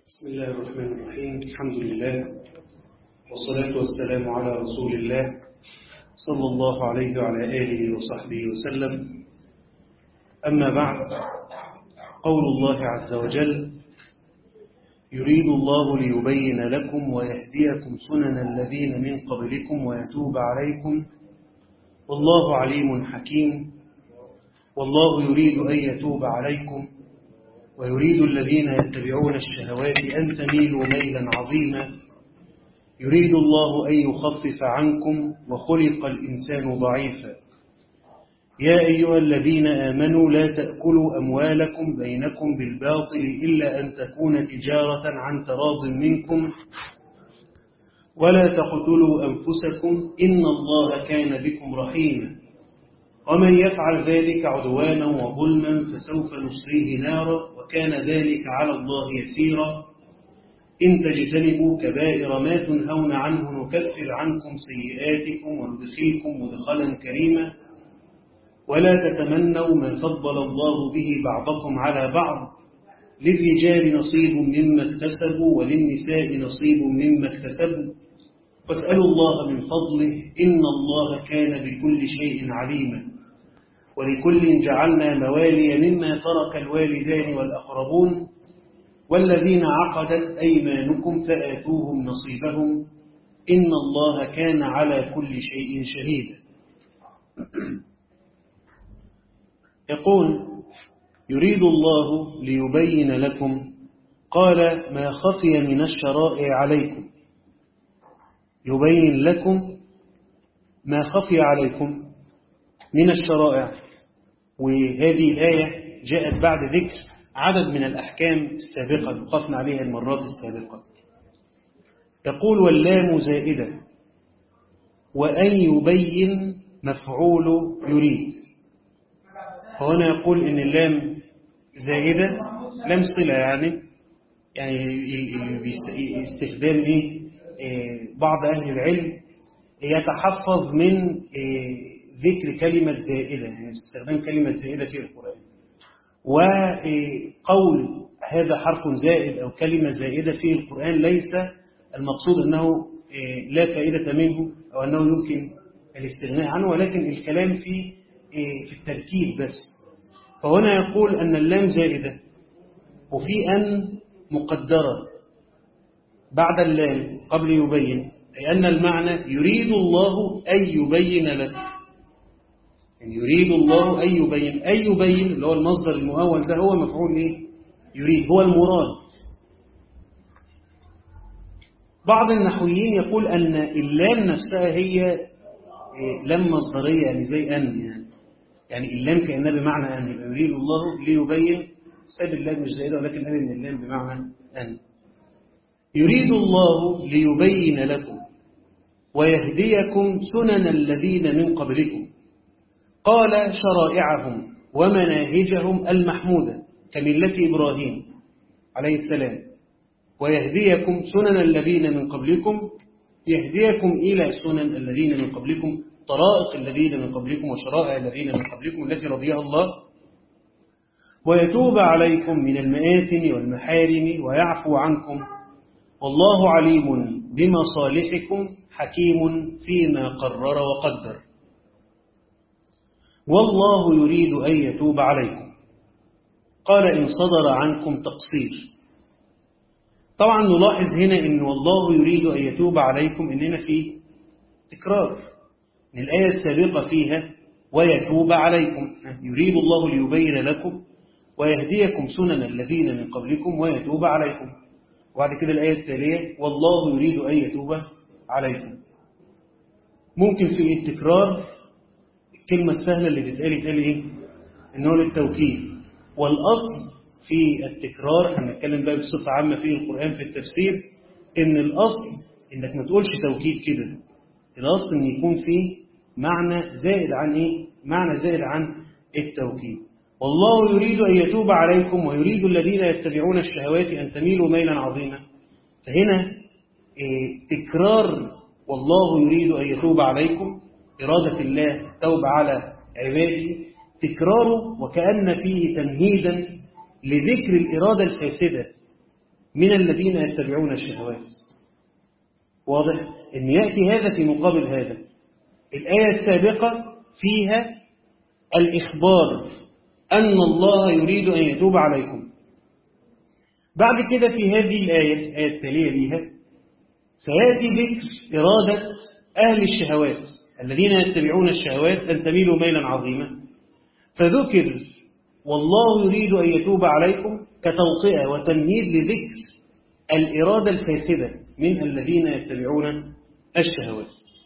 بسم الله الرحمن الرحيم الحمد لله والصلاة والسلام على رسول الله صلى الله عليه وعلى آله وصحبه وسلم أما بعد قول الله عز وجل يريد الله ليبين لكم ويهديكم سنن الذين من قبلكم ويتوب عليكم والله عليم حكيم والله يريد أن يتوب عليكم ويريد الذين يتبعون الشهوات أن تميلوا ميلا عظيما يريد الله أن يخفف عنكم وخلق الإنسان ضعيفا يا أيها الذين آمنوا لا تأكلوا أموالكم بينكم بالباطل إلا أن تكون تجارة عن تراض منكم ولا تقتلوا أنفسكم إن الله كان بكم رحيما ومن يفعل ذلك عدوانا وظلما فسوف نصليه نارا وكان ذلك على الله يسيرا إن تجتنبوا كبائر ما تنهون عنه نكفر عنكم سيئاتكم وندخلكم مدخلا كريما ولا تتمنوا ما فضل الله به بعضكم على بعض للرجال نصيب مما اكتسبوا وللنساء نصيب مما اكتسبوا واسألوا الله من فضله إن الله كان بكل شيء عليما ولكل جعلنا موالي مما ترك الوالدان والأقربون والذين عقدت أيمانكم فآتوهم نصيبهم إن الله كان على كل شيء شهيدا يقول يريد الله ليبين لكم قال ما خفي من الشرائع عليكم يبين لكم ما خفي عليكم من الشرائع وهذه الآية جاءت بعد ذكر عدد من الأحكام السابقة اللي وقفنا عليها المرات السابقة يقول واللام زائدة وأن يبين مفعول يريد فهنا يقول إن اللام زائدة لام صلة يعني يعني استخدام إيه بعض أهل العلم يتحفظ من ذكر كلمة زائدة يعني استخدام كلمة زائدة في القرآن وقول هذا حرف زائد أو كلمة زائدة في القرآن ليس المقصود أنه لا فائدة منه أو أنه يمكن الاستغناء عنه ولكن الكلام في في التركيب بس فهنا يقول أن اللام زائدة وفي أن مقدرة بعد اللام قبل يبين أي أن المعنى يريد الله أن يبين لك يعني يريد الله أن يبين أن يبين اللي هو المصدر المؤول ده هو مفعول إيه؟ يريد هو المراد بعض النحويين يقول أن اللام نفسها هي لام مصدرية يعني زي أن يعني يعني اللام كأنها بمعنى أن يريد الله ليبين ساب اللام مش زائدة ولكن قال إن اللام بمعنى أن يريد الله ليبين لكم ويهديكم سنن الذين من قبلكم قال شرائعهم ومناهجهم المحمودة كملة إبراهيم عليه السلام ويهديكم سنن الذين من قبلكم يهديكم إلى سنن الذين من قبلكم طرائق الذين من قبلكم وشرائع الذين من قبلكم التي رضيها الله ويتوب عليكم من المآثم والمحارم ويعفو عنكم والله عليم بمصالحكم حكيم فيما قرر وقدر والله يريد أن يتوب عليكم قال إن صدر عنكم تقصير طبعا نلاحظ هنا إن والله يريد أن يتوب عليكم إننا في تكرار إن الآية السابقة فيها ويتوب عليكم يريد الله ليبين لكم ويهديكم سنن الذين من قبلكم ويتوب عليكم وبعد كده الآية التالية والله يريد أن يتوب عليكم ممكن في التكرار الكلمة السهلة اللي تتقال يتقال إيه؟ إنه للتوكيد والأصل في التكرار هنتكلم بقى بصفة عامة في القرآن في التفسير إن الأصل إنك ما تقولش توكيد كده الأصل إن يكون فيه معنى زائد عن إيه؟ معنى زائد عن التوكيد والله يريد أن يتوب عليكم ويريد الذين يتبعون الشهوات أن تميلوا ميلا عظيما فهنا إيه تكرار والله يريد أن يتوب عليكم إرادة الله التوبة على عباده تكراره وكأن فيه تمهيدا لذكر الإرادة الفاسدة من الذين يتبعون الشهوات واضح أن يأتي هذا في مقابل هذا الآية السابقة فيها الإخبار أن الله يريد أن يتوب عليكم بعد كده في هذه الآية الآية التالية ليها سيأتي ذكر إرادة أهل الشهوات الذين يتبعون الشهوات أن تميلوا ميلا عظيما فذكر والله يريد أن يتوب عليكم كتوطئة وتمهيد لذكر الإرادة الفاسدة من الذين يتبعون الشهوات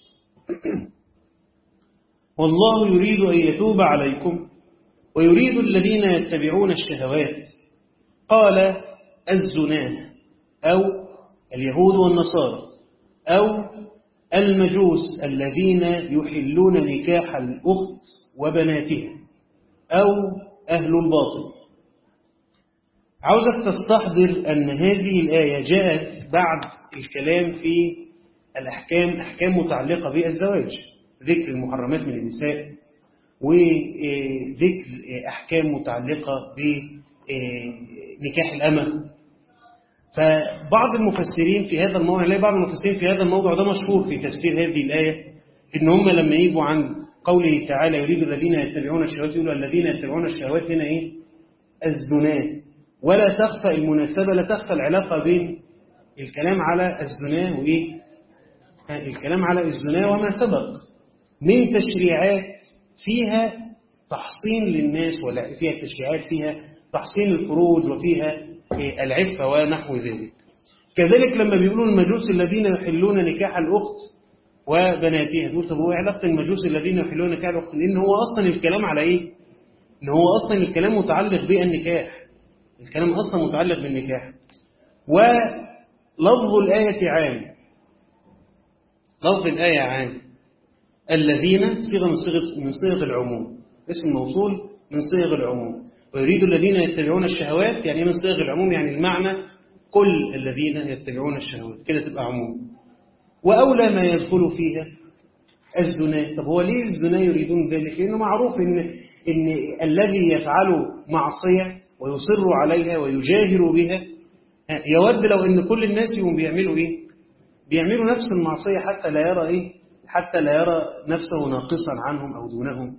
والله يريد أن يتوب عليكم ويريد الذين يتبعون الشهوات قال الزناه أو اليهود والنصارى أو المجوس الذين يحلون نكاح الأخت وبناتها أو أهل الباطل عاوزك تستحضر أن هذه الآية جاءت بعد الكلام في الأحكام أحكام متعلقة بالزواج ذكر المحرمات من النساء وذكر أحكام متعلقة بنكاح الأمة فبعض المفسرين في هذا الموضوع لا بعض المفسرين في هذا الموضوع ده مشهور في تفسير هذه الآية إن هم لما يجوا عن قوله تعالى يريد الذين يتبعون الشهوات يقولوا الذين يتبعون الشهوات هنا إيه الزناه ولا تخفى المناسبة لا تخفى العلاقة بين الكلام على الزناه وإيه الكلام على الزناه وما سبق من تشريعات فيها تحصين للناس ولا فيها تشريعات فيها تحصين الفروج وفيها العفة ونحو ذلك كذلك لما بيقولوا المجوس الذين يحلون نكاح الأخت وبناتها تقول طب هو علاقة المجوس الذين يحلون نكاح الأخت لأن هو أصلا الكلام على إيه؟ إن هو أصلا الكلام متعلق بالنكاح الكلام أصلا متعلق بالنكاح ولفظ الآية عام لفظ الآية عام الذين صيغة من صيغة من صيغ العموم اسم موصول من صيغ العموم ويريد الذين يتبعون الشهوات يعني من صيغ العموم يعني المعنى كل الذين يتبعون الشهوات كده تبقى عموم وأولى ما يدخل فيها الزنا طب هو ليه الزنا يريدون ذلك لأنه معروف إن, إن الذي يفعل معصية ويصر عليها ويجاهر بها يود لو إن كل الناس يوم بيعملوا إيه بيعملوا نفس المعصية حتى لا يرى إيه حتى لا يرى نفسه ناقصا عنهم أو دونهم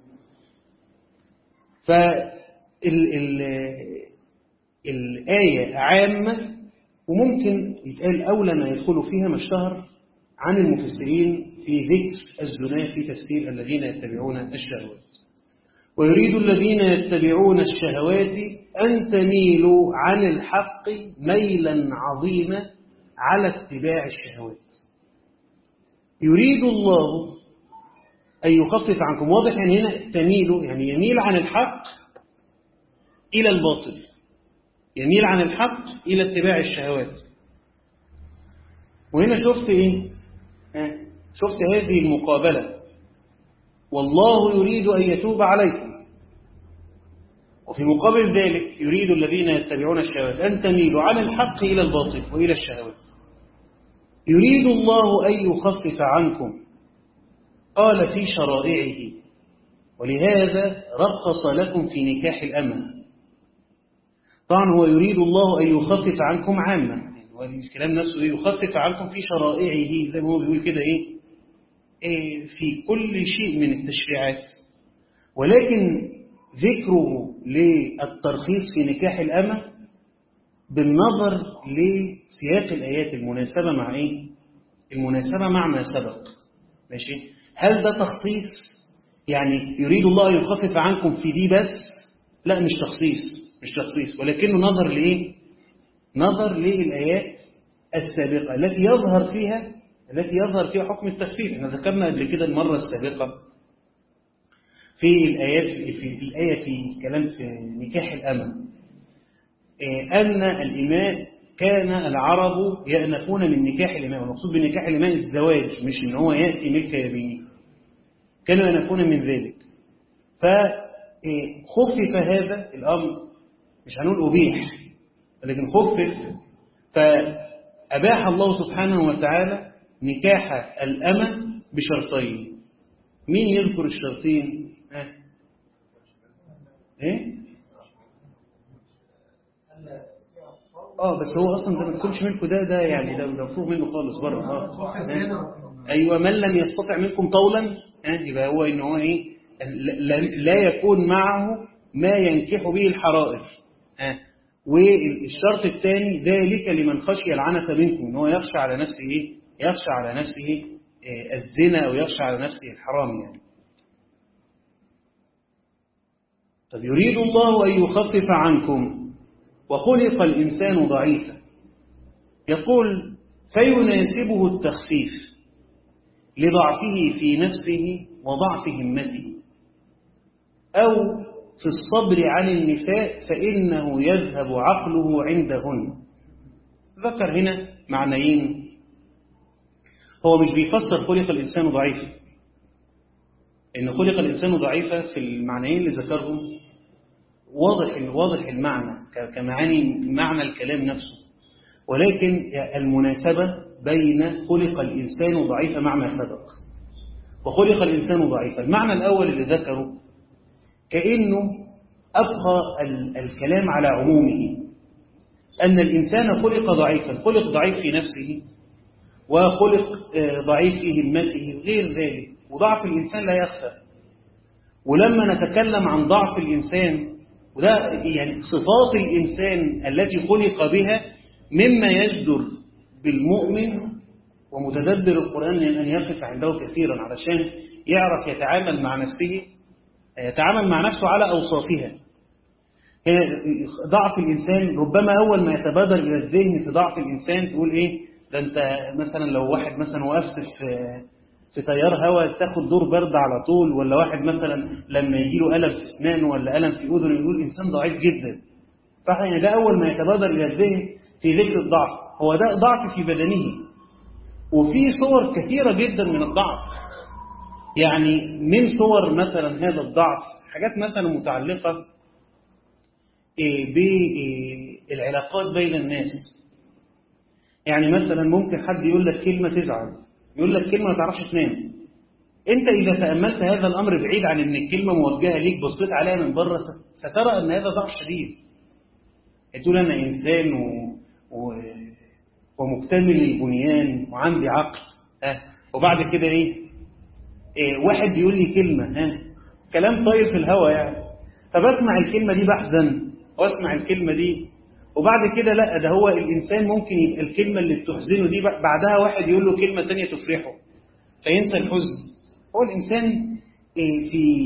فالآية عامة وممكن يتقال أولى ما يدخل فيها ما اشتهر عن المفسرين في ذكر الزنا في تفسير الذين يتبعون الشهوات ويريد الذين يتبعون الشهوات أن تميلوا عن الحق ميلا عظيما على اتباع الشهوات يريد الله أن يخفف عنكم واضح يعني هنا تميلوا يعني يميل عن الحق إلى الباطل يميل عن الحق إلى اتباع الشهوات وهنا شفت إيه شفت هذه المقابلة والله يريد أن يتوب عليكم وفي مقابل ذلك يريد الذين يتبعون الشهوات أن تميلوا عن الحق إلى الباطل وإلى الشهوات يريد الله أن يخفف عنكم قال في شرائعه ولهذا رخص لكم في نكاح الأمن طبعا هو يريد الله أن يخفف عنكم عامة والكلام نفسه يخفف عنكم في شرائعه زي ما هو بيقول كده إيه؟, إيه في كل شيء من التشريعات ولكن ذكره للترخيص في نكاح الأمة بالنظر لسياق الآيات المناسبة مع إيه؟ المناسبة مع ما سبق ماشي هل ده تخصيص يعني يريد الله أن يخفف عنكم في دي بس لا مش تخصيص مش تخصيص ولكنه نظر لإيه نظر للآيات السابقة التي يظهر فيها التي يظهر فيها حكم التخفيف احنا ذكرنا قبل كده المرة السابقة في الآيات في الآية في كلام في نكاح الأمل أن الإماء كان العرب يأنفون من نكاح الإماء والمقصود بنكاح الإماء الزواج مش إن هو يأتي ملك يمينه كانوا يأنفون من ذلك فخفف هذا الأمر مش هنقول أبيح ولكن خفف فأباح الله سبحانه وتعالى نكاح الأمة بشرطين مين يذكر الشرطين ها؟ ايه اه بس هو اصلا ده ما تكونش ملكه ده ده يعني ده ده مفروغ منه خالص بره اه آه. ايوه من لم يستطع منكم طولا ها يبقى هو ان هو ايه لا, لا يكون معه ما ينكح به الحرائر ها والشرط الثاني ذلك لمن خشي العنة منكم ان هو يخشى على نفسه ايه يخشى على نفسه آه، الزنا او يخشى على نفسه الحرام يعني طب يريد الله أن يخفف عنكم وخلق الإنسان ضعيفا يقول فيناسبه التخفيف لضعفه في نفسه وضعف همته أو في الصبر عن النساء فإنه يذهب عقله عندهن ذكر هنا معنيين هو مش بيفسر خلق الإنسان ضعيفا إن خلق الإنسان ضعيفا في المعنيين اللي ذكرهم واضح واضح المعنى كمعاني معنى الكلام نفسه ولكن المناسبة بين خلق الإنسان ضعيفا مع ما سبق وخلق الإنسان ضعيفا المعنى الأول اللي ذكره كأنه أبقى الكلام على عمومه أن الإنسان خلق ضعيفا خلق ضعيف في نفسه وخلق ضعيف في همته غير ذلك وضعف الإنسان لا يخفى ولما نتكلم عن ضعف الإنسان وده يعني صفات الإنسان التي خلق بها مما يجدر بالمؤمن ومتدبر القرآن أن يقف عنده كثيرا علشان يعرف يتعامل مع نفسه يتعامل مع نفسه على أوصافها ضعف الإنسان ربما أول ما يتبادر إلى الذهن في ضعف الإنسان تقول إيه ده أنت مثلا لو واحد مثلا وقفت في في تيار هواء تاخد دور برد على طول ولا واحد مثلا لما يجي له ألم في اسنانه ولا ألم في أذنه يقول إنسان ضعيف جدا فاحنا ده أول ما يتبادر إلى الذهن في ذكر الضعف هو ده ضعف في بدنه وفي صور كثيرة جدا من الضعف يعني من صور مثلا هذا الضعف حاجات مثلا متعلقة بالعلاقات بين الناس يعني مثلا ممكن حد يقول لك كلمة تزعل يقول لك كلمة ما تعرفش تنام انت اذا تأملت هذا الامر بعيد عن ان الكلمة موجهة ليك بصيت عليها من بره سترى ان هذا ضعف شديد تقول انا انسان و... و... ومكتمل البنيان وعندي عقل ها وبعد كده ايه, إيه واحد بيقول لي كلمة ها كلام طاير في الهواء يعني فبسمع الكلمة دي بحزن واسمع الكلمة دي وبعد كده لا ده هو الإنسان ممكن يبقى الكلمة اللي بتحزنه دي بعدها واحد يقول له كلمة تانية تفرحه فينسى الحزن هو الإنسان في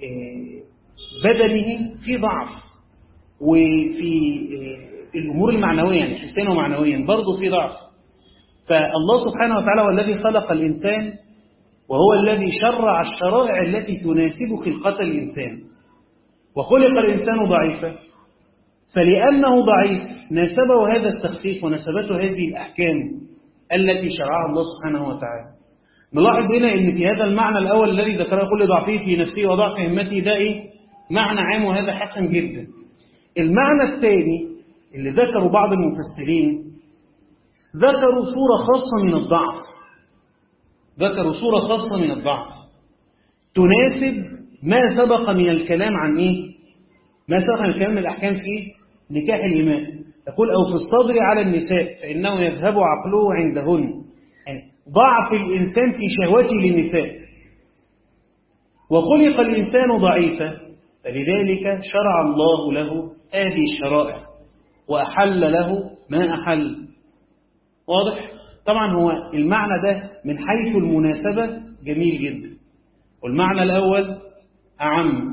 بدنه في ضعف وفي الأمور المعنوية يعني حسيا ومعنويا برضه في ضعف فالله سبحانه وتعالى هو الذي خلق الإنسان وهو الذي شرع الشرائع التي تناسب خلقة الإنسان وخلق الإنسان ضعيفا فلأنه ضعيف ناسبه هذا التخفيف ونسبته هذه الأحكام التي شرعها الله سبحانه وتعالى نلاحظ هنا ان في هذا المعنى الأول الذي ذكره كل ضعفه في نفسه وضعف همته ده إيه؟ معنى عام وهذا حسن جدا المعنى الثاني اللي ذكره بعض المفسرين ذكروا صورة خاصة من الضعف ذكروا صورة خاصة من الضعف تناسب ما سبق من الكلام عن إيه؟ ما سبق من الكلام من الأحكام في نكاح الإماء يقول أو في الصبر على النساء فإنه يذهب عقله عندهن يعني ضعف الإنسان في شهوته للنساء وخلق الإنسان ضعيفا فلذلك شرع الله له هذه الشرائع وأحل له ما أحل واضح؟ طبعا هو المعنى ده من حيث المناسبة جميل جدا والمعنى الأول أعم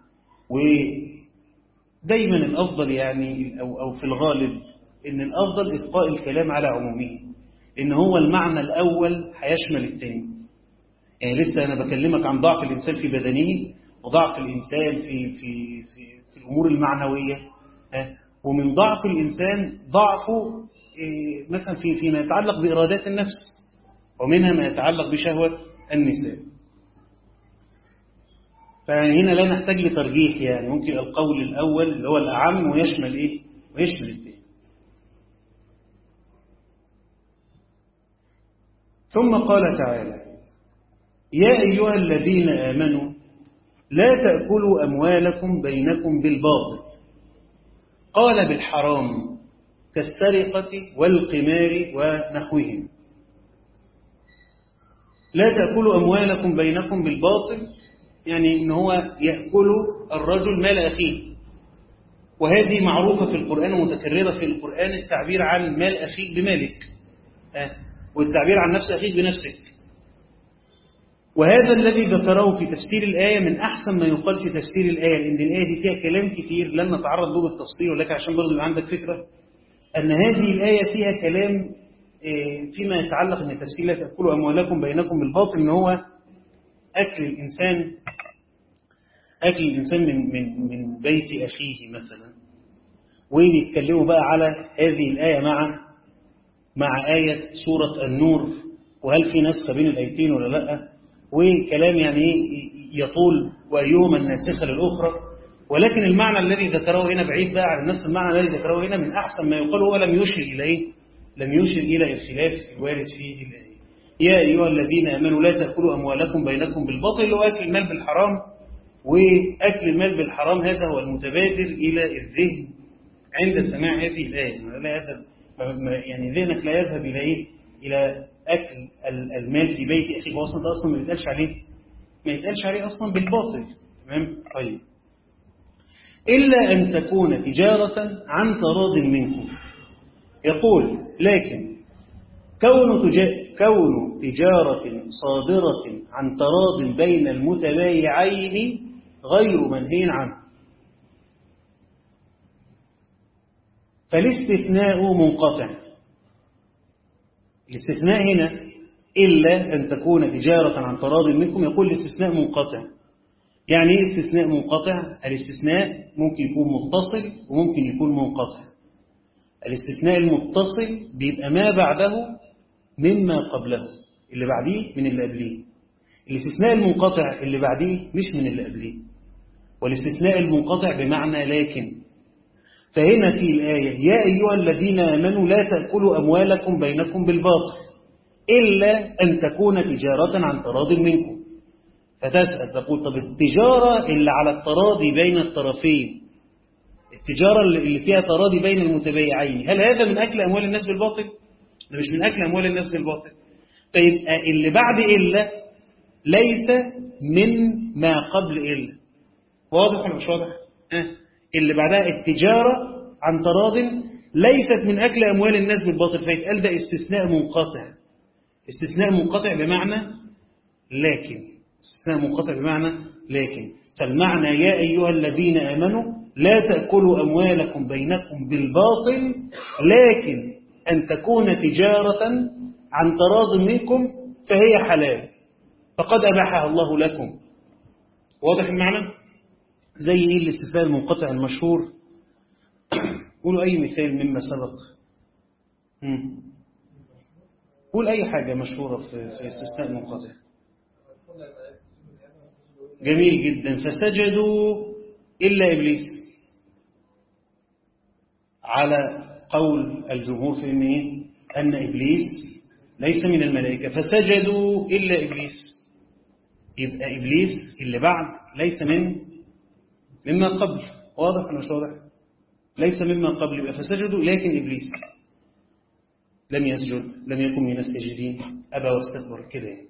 ودايما الأفضل يعني أو, أو في الغالب إن الأفضل إبقاء الكلام على عمومه إن هو المعنى الأول هيشمل الثاني يعني لسه أنا بكلمك عن ضعف الإنسان في بدنه وضعف الإنسان في, في, في, في الأمور المعنوية ومن ضعف الإنسان ضعفه مثلا في فيما يتعلق بإرادات النفس ومنها ما يتعلق بشهوة النساء فهنا لا نحتاج لترجيح يعني ممكن القول الأول اللي هو الأعم ويشمل إيه ويشمل الثاني ثم قال تعالى يا أيها الذين آمنوا لا تأكلوا أموالكم بينكم بالباطل قال بالحرام كالسرقة والقمار ونحوهم لا تأكلوا أموالكم بينكم بالباطل يعني إن هو يأكل الرجل مال أخيه وهذه معروفة في القرآن ومتكررة في القرآن التعبير عن مال أخيك بمالك والتعبير عن نفس أخيك بنفسك وهذا الذي ذكره في تفسير الآية من أحسن ما يقال في تفسير الآية لأن الآية دي فيها كلام كتير لن نتعرض له بالتفصيل ولكن عشان برضه يبقى عندك فكرة أن هذه الآية فيها كلام فيما يتعلق أن تفسير لا تأكلوا أموالكم بينكم بالباطل أن هو أكل الإنسان أكل الإنسان من, من, من بيت أخيه مثلا ويتكلموا بقى على هذه الآية مع مع آية سورة النور وهل في نسخة بين الآيتين ولا لأ وكلام يعني يطول وأيهما الناسخة للأخرى ولكن المعنى الذي ذكره هنا بعيد بقى عن نفس المعنى الذي ذكره هنا من أحسن ما يقال هو لم يشر إلى إيه؟ لم يشر إلى الخلاف الوارد فيه الآية يا أيها الذين آمنوا لا تأكلوا أموالكم بينكم بالباطل اللي هو أكل المال بالحرام وأكل المال بالحرام هذا هو المتبادر إلى الذهن عند سماع هذه الآية لا يذهب يعني ذهنك لا يذهب إلى إيه؟ إلى أكل المال في بيت أخيك هو أصلا ده أصلا ما يتقالش عليه ما يتقالش عليه أصلا بالباطل تمام طيب إلا أن تكون تجارة عن تراض منكم يقول لكن كون كون تجارة صادرة عن تراض بين المتبايعين غير منهي عنه فالاستثناء منقطع الاستثناء هنا إلا أن تكون تجارة عن تراض منكم يقول الاستثناء منقطع يعني ايه استثناء منقطع الاستثناء ممكن يكون متصل وممكن يكون منقطع الاستثناء المتصل بيبقى ما بعده مما قبله اللي بعديه من اللي قبليه الاستثناء المنقطع اللي بعديه مش من اللي قبليه والاستثناء المنقطع بمعنى لكن فهنا في الآية يا أيها الذين آمنوا لا تأكلوا أموالكم بينكم بالباطل إلا أن تكون تجارة عن تراض منكم فتسأل تقول طب التجارة اللي على التراضي بين الطرفين التجارة اللي فيها تراضي بين المتبايعين هل هذا من أكل أموال الناس بالباطل؟ ده مش من أكل أموال الناس بالباطل طيب اللي بعد إلا ليس من ما قبل إلا واضح ولا مش واضح؟ أه؟ اللي بعدها التجارة عن تراض ليست من أكل أموال الناس بالباطل فيتقال ده استثناء منقطع استثناء منقطع بمعنى لكن استثناء منقطع بمعنى لكن فالمعنى يا أيها الذين آمنوا لا تأكلوا أموالكم بينكم بالباطل لكن أن تكون تجارة عن تراض منكم فهي حلال فقد أباحها الله لكم واضح المعنى؟ زي إيه الاستثناء المنقطع المشهور قولوا أي مثال مما سبق قول أي حاجة مشهورة في, في استثناء المنقطع جميل جدا فسجدوا إلا إبليس على قول الجمهور في إن, أن إبليس ليس من الملائكة فسجدوا إلا إبليس يبقى إبليس اللي بعد ليس من مما قبل واضح ولا مش واضح ليس مما قبل يبقى فسجدوا لكن إبليس لم يسجد لم يكن من الساجدين أبى واستكبر كده يعني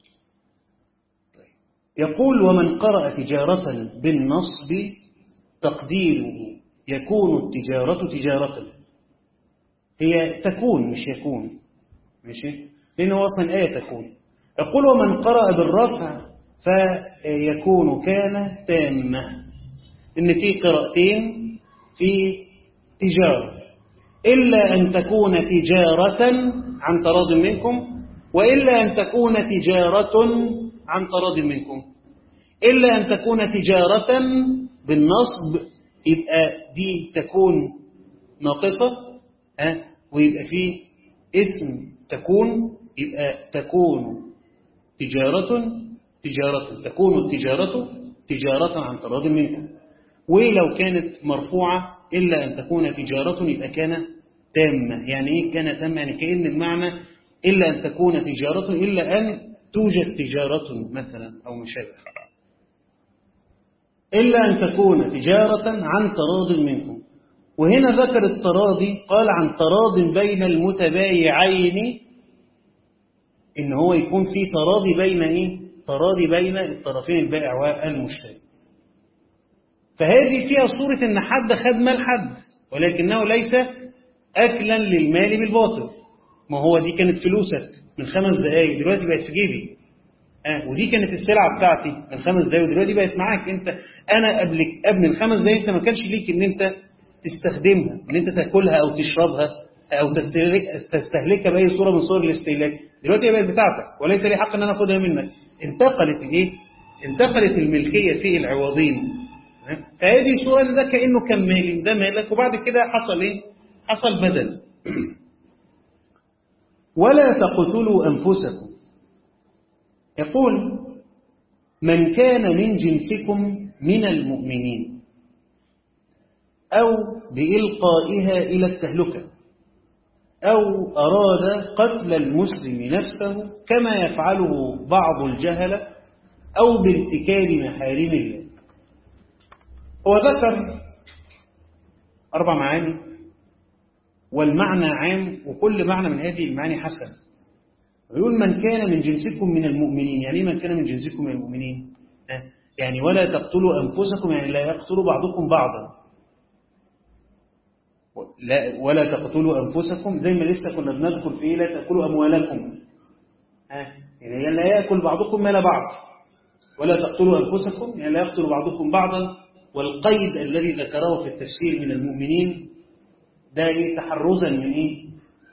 يقول ومن قرأ تجارة بالنصب تقديره يكون التجارة تجارة هي تكون مش يكون ماشي لأنه أصلا آية تكون يقول ومن قرأ بالرفع فيكون كان تامة إن في قراءتين في تجارة إلا أن تكون تجارة عن تراض منكم وإلا أن تكون تجارة عن تراض منكم إلا أن تكون تجارة بالنصب يبقى دي تكون ناقصة ها ويبقى فيه اسم تكون يبقى تكون تجارة تجارة تكون التجارة تجارة عن تراض منكم ولو كانت مرفوعة إلا أن تكون تجارة يبقى كان تامة يعني إيه كان تامة يعني كأن المعنى إلا أن تكون تجارة إلا أن توجد تجارة مثلا أو مشابه إلا أن تكون تجارة عن تراض منكم وهنا ذكر التراضي قال عن تراض بين المتبايعين إن هو يكون في تراضي بين إيه؟ تراضي بين الطرفين البائع والمشتري فهذه فيها صورة إن حد خد مال حد ولكنه ليس أكلا للمال بالباطل ما هو دي كانت فلوسك من خمس دقايق دلوقتي بقت في جيبي آه ودي كانت السلعة بتاعتي من خمس دقايق ودلوقتي بقت معاك انت انا قبل قبل من خمس دقايق انت ما كانش ليك ان انت تستخدمها ان انت تاكلها او تشربها او تستهلك تستهلكها باي صوره من صور الاستهلاك دلوقتي هي بقت بتاعتك وليس لي حق ان انا اخدها منك انتقلت الايه انتقلت الملكيه في العوضين فهذه صوره ان ده كانه كان مالي ده مالك وبعد كده حصل ايه حصل بدل ولا تقتلوا انفسكم يقول من كان من جنسكم من المؤمنين أو بإلقائها إلى التهلكة أو أراد قتل المسلم نفسه كما يفعله بعض الجهلة أو بارتكاب محارم الله هو ذكر أربع معاني والمعنى عام وكل معنى من هذه المعاني حسن ويقول من كان من جنسكم من المؤمنين يعني من كان من جنسكم من المؤمنين يعني ولا تقتلوا أنفسكم يعني لا يقتل بعضكم بعضا لا ولا تقتلوا أنفسكم زي ما لسه كنا بنذكر في لا تأكلوا أموالكم يعني لا يأكل بعضكم مال بعض ولا تقتلوا أنفسكم يعني لا يقتل بعضكم بعضا والقيد الذي ذكره في التفسير من المؤمنين ده إيه تحرزا من إيه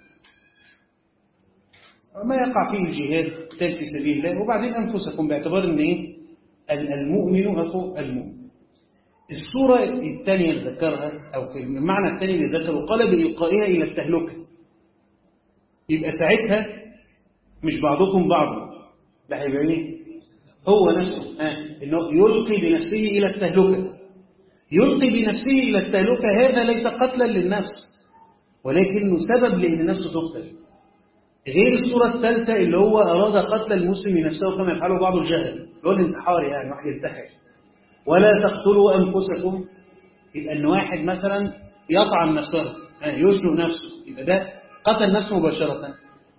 ما يقع فيه الجهاد قتال في سبيل الله وبعدين أنفسكم باعتبار أن إيه المؤمن أخو المؤمن الصورة الثانية اللي ذكرها أو في المعنى الثاني اللي ذكره قال بإلقائها إلى التهلكة يبقى ساعتها مش بعضكم بعض ده هيبقى إيه هو نفسه آه. إنه يلقي بنفسه إلى التهلكة يلقي بنفسه إلى التهلكة هذا ليس قتلا للنفس ولكنه سبب لأن نفسه تقتل غير الصورة الثالثة اللي هو أراد قتل المسلم نفسه كما يفعله بعض الجهل اللي هو الانتحار يعني واحد ينتحر ولا تقتلوا أنفسكم يبقى أن واحد مثلا يطعن نفسه يشنو نفسه يبقى ده قتل نفسه مباشرة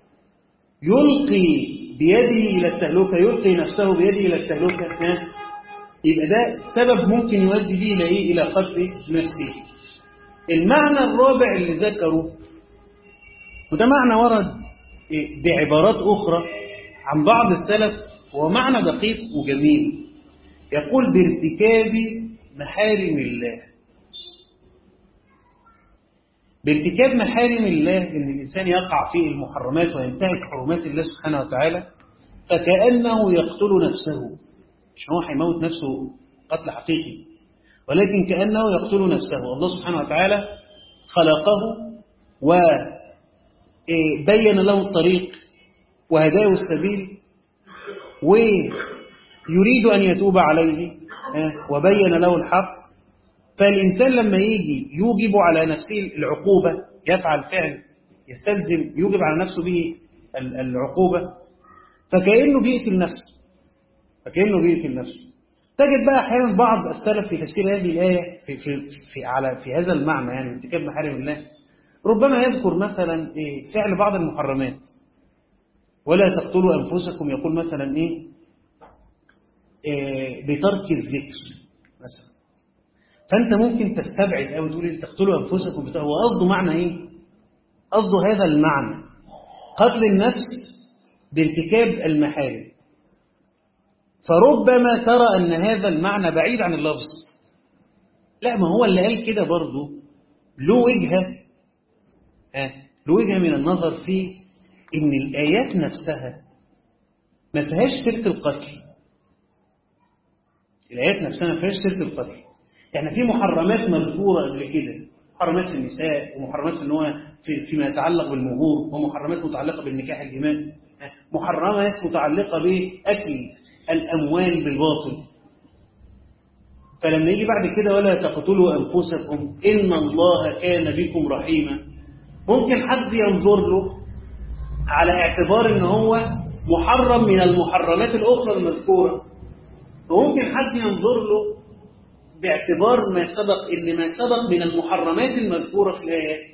يلقي بيده إلى التهلكة يلقي نفسه بيده إلى التهلكة يبقى ده سبب ممكن يؤدي به إلى إيه؟ إلى قتل نفسه المعنى الرابع اللي ذكره وده معنى ورد بعبارات أخرى عن بعض السلف هو معنى دقيق وجميل يقول بارتكاب محارم الله بارتكاب محارم الله ان الانسان يقع في المحرمات وينتهك حرمات الله سبحانه وتعالى فكانه يقتل نفسه مش هو هيموت نفسه قتل حقيقي ولكن كانه يقتل نفسه الله سبحانه وتعالى خلقه وبين له الطريق وهداه السبيل ويريد أن يتوب عليه وبين له الحق فالإنسان لما يجي يوجب على نفسه العقوبة يفعل فعل يستلزم يوجب على نفسه به العقوبة فكأنه بيقتل نفسه فكأنه بيقتل نفسه تجد بقى أحيانا بعض السلف في تفسير هذه الآية في, في, في, على في هذا المعنى يعني ارتكاب محارم الله ربما يذكر مثلا إيه فعل بعض المحرمات ولا تقتلوا أنفسكم يقول مثلا إيه, إيه بترك الذكر مثلا فأنت ممكن تستبعد أو تقول تقتلوا أنفسكم هو قصده معنى إيه قصده هذا المعنى قتل النفس بارتكاب المحارم فربما ترى أن هذا المعنى بعيد عن اللفظ لا ما هو اللي قال كده برضه له وجهة آه له وجهة من النظر في إن الآيات نفسها ما فيهاش سيرة القتل الآيات نفسها ما فيهاش سيرة القتل يعني في محرمات مذكورة قبل كده محرمات في النساء ومحرمات في هو في فيما يتعلق بالمهور ومحرمات متعلقة بالنكاح الإمام محرمات متعلقة بأكل الأموال بالباطل فلما يجي بعد كده ولا تقتلوا أنفسكم إن الله كان بكم رحيما ممكن حد ينظر له على اعتبار ان هو محرم من المحرمات الأخرى المذكورة وممكن حد ينظر له باعتبار ما سبق إن ما سبق من المحرمات المذكورة في الآيات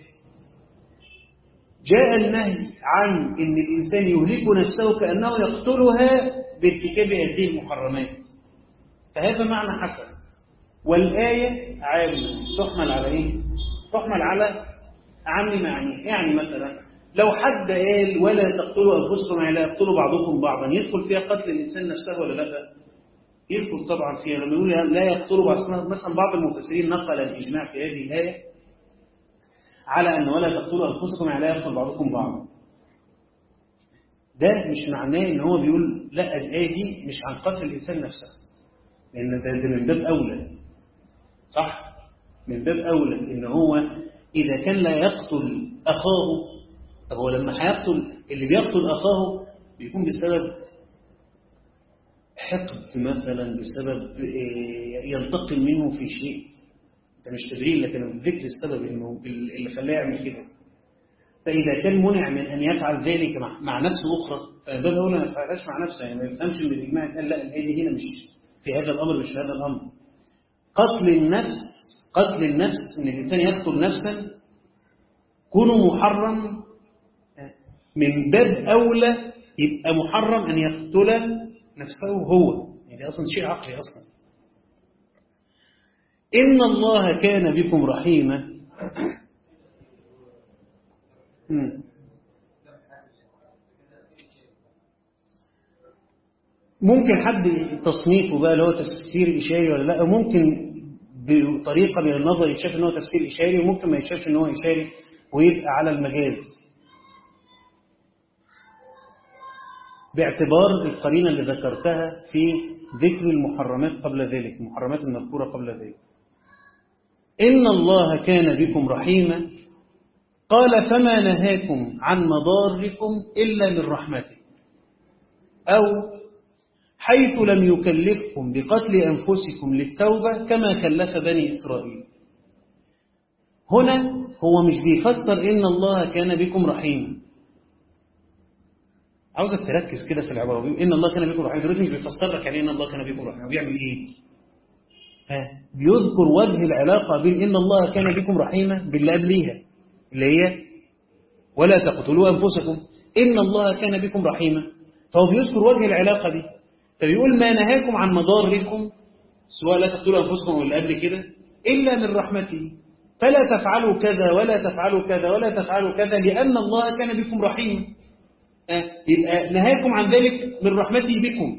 جاء النهي عن إن الإنسان يهلك نفسه كأنه يقتلها بارتكاب هذه المحرمات فهذا معنى حسن والآية عامة تحمل على إيه؟ تحمل على عم معنيه يعني مثلا لو حد قال ولا تقتلوا أنفسكم يعني لا يقتلوا بعضكم بعضا يدخل فيها قتل الإنسان نفسه ولا لا؟ يدخل طبعا فيها لما يقول لا يقتلوا بعضكم مثلا بعض المفسرين نقل الإجماع في هذه الآية على أن ولا تقتلوا أنفسكم يعني لا يقتل بعضكم بعضا ده مش معناه ان هو بيقول لا الآية دي مش عن قتل الإنسان نفسه لأن ده, ده من باب أولى صح؟ من باب أولى إن هو إذا كان لا يقتل أخاه طب هو لما هيقتل اللي بيقتل أخاه بيكون بسبب حقد مثلا بسبب ينتقم منه في شيء ده مش تبرير لكن ذكر السبب انه اللي خلاه يعمل كده فإذا كان منع من أن يفعل ذلك مع, مع نفس أخرى فده هو ما يفعلهاش مع نفسه يعني ما يفهمش من الإجماع قال لا الآية هنا مش في هذا الأمر مش في هذا الأمر قتل النفس قتل النفس ان الانسان يقتل نفسا كونه محرم من باب اولى يبقى محرم ان يقتل نفسه هو يعني اصلا شيء عقلي اصلا ان الله كان بكم رحيما ممكن حد تصنيفه بقى اللي هو تفسير إشاري ولا لا ممكن بطريقة من النظر يتشاف ان هو تفسير إشاري وممكن ما يتشافش ان هو إشاري ويبقى على المجاز باعتبار القرينة اللي ذكرتها في ذكر المحرمات قبل ذلك المحرمات المذكورة قبل ذلك إن الله كان بكم رحيما قال فما نهاكم عن مضاركم إلا من رحمته أو حيث لم يكلفكم بقتل أنفسكم للتوبة كما كلف بني إسرائيل هنا هو مش بيفسر إن الله كان بكم رحيما عاوزك تركز كده في العبارة إن الله كان بكم رحيما دلوقتي مش بيفسر لك يعني إن الله كان بكم رحيما بيعمل إيه ها بيذكر وجه العلاقة بين إن الله كان بكم رحيما باللي قبليها اللي هي ولا تقتلوا أنفسكم إن الله كان بكم رحيما فهو بيذكر وجه العلاقة دي فبيقول ما نهاكم عن مضاركم سواء لا تقتلوا أنفسكم ولا قبل كده إلا من رحمته فلا تفعلوا كذا ولا تفعلوا كذا ولا تفعلوا كذا لأن الله كان بكم رحيما أه يبقى نهاكم عن ذلك من رحمته بكم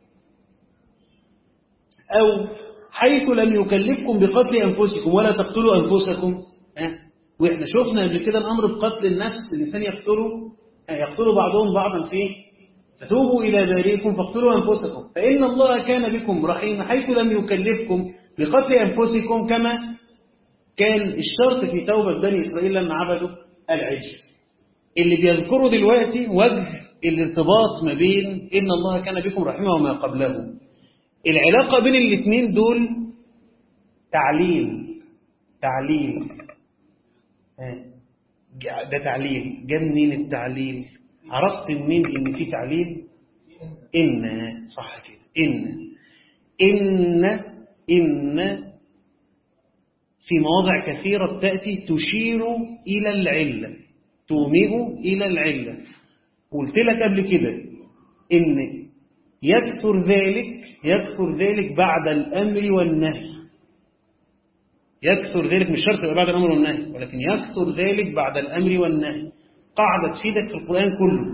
أو حيث لم يكلفكم بقتل أنفسكم ولا تقتلوا أنفسكم أه وإحنا شفنا قبل كده الأمر بقتل النفس الإنسان يقتله يقتلوا بعضهم بعضا فيه فتوبوا إلى بارئكم فاقتلوا أنفسكم فإن الله كان بكم رحيما حيث لم يكلفكم بقتل أنفسكم كما كان الشرط في توبة بني إسرائيل لما عبدوا العجل اللي بيذكره دلوقتي وجه الارتباط ما بين إن الله كان بكم رحيما وما قبله العلاقة بين الاثنين دول تعليل تعليل ده تعليل جاء منين التعليل عرفت منين ان في تعليل ان صح كده ان ان ان في مواضع كثيرة بتأتي تشير إلى العلة تومئ إلى العلة قلت لك قبل كده إن يكثر ذلك يكثر ذلك بعد الأمر والنهي يكثر ذلك مش شرط بعد الأمر والنهي ولكن يكثر ذلك بعد الأمر والنهي قاعدة تفيدك في القرآن كله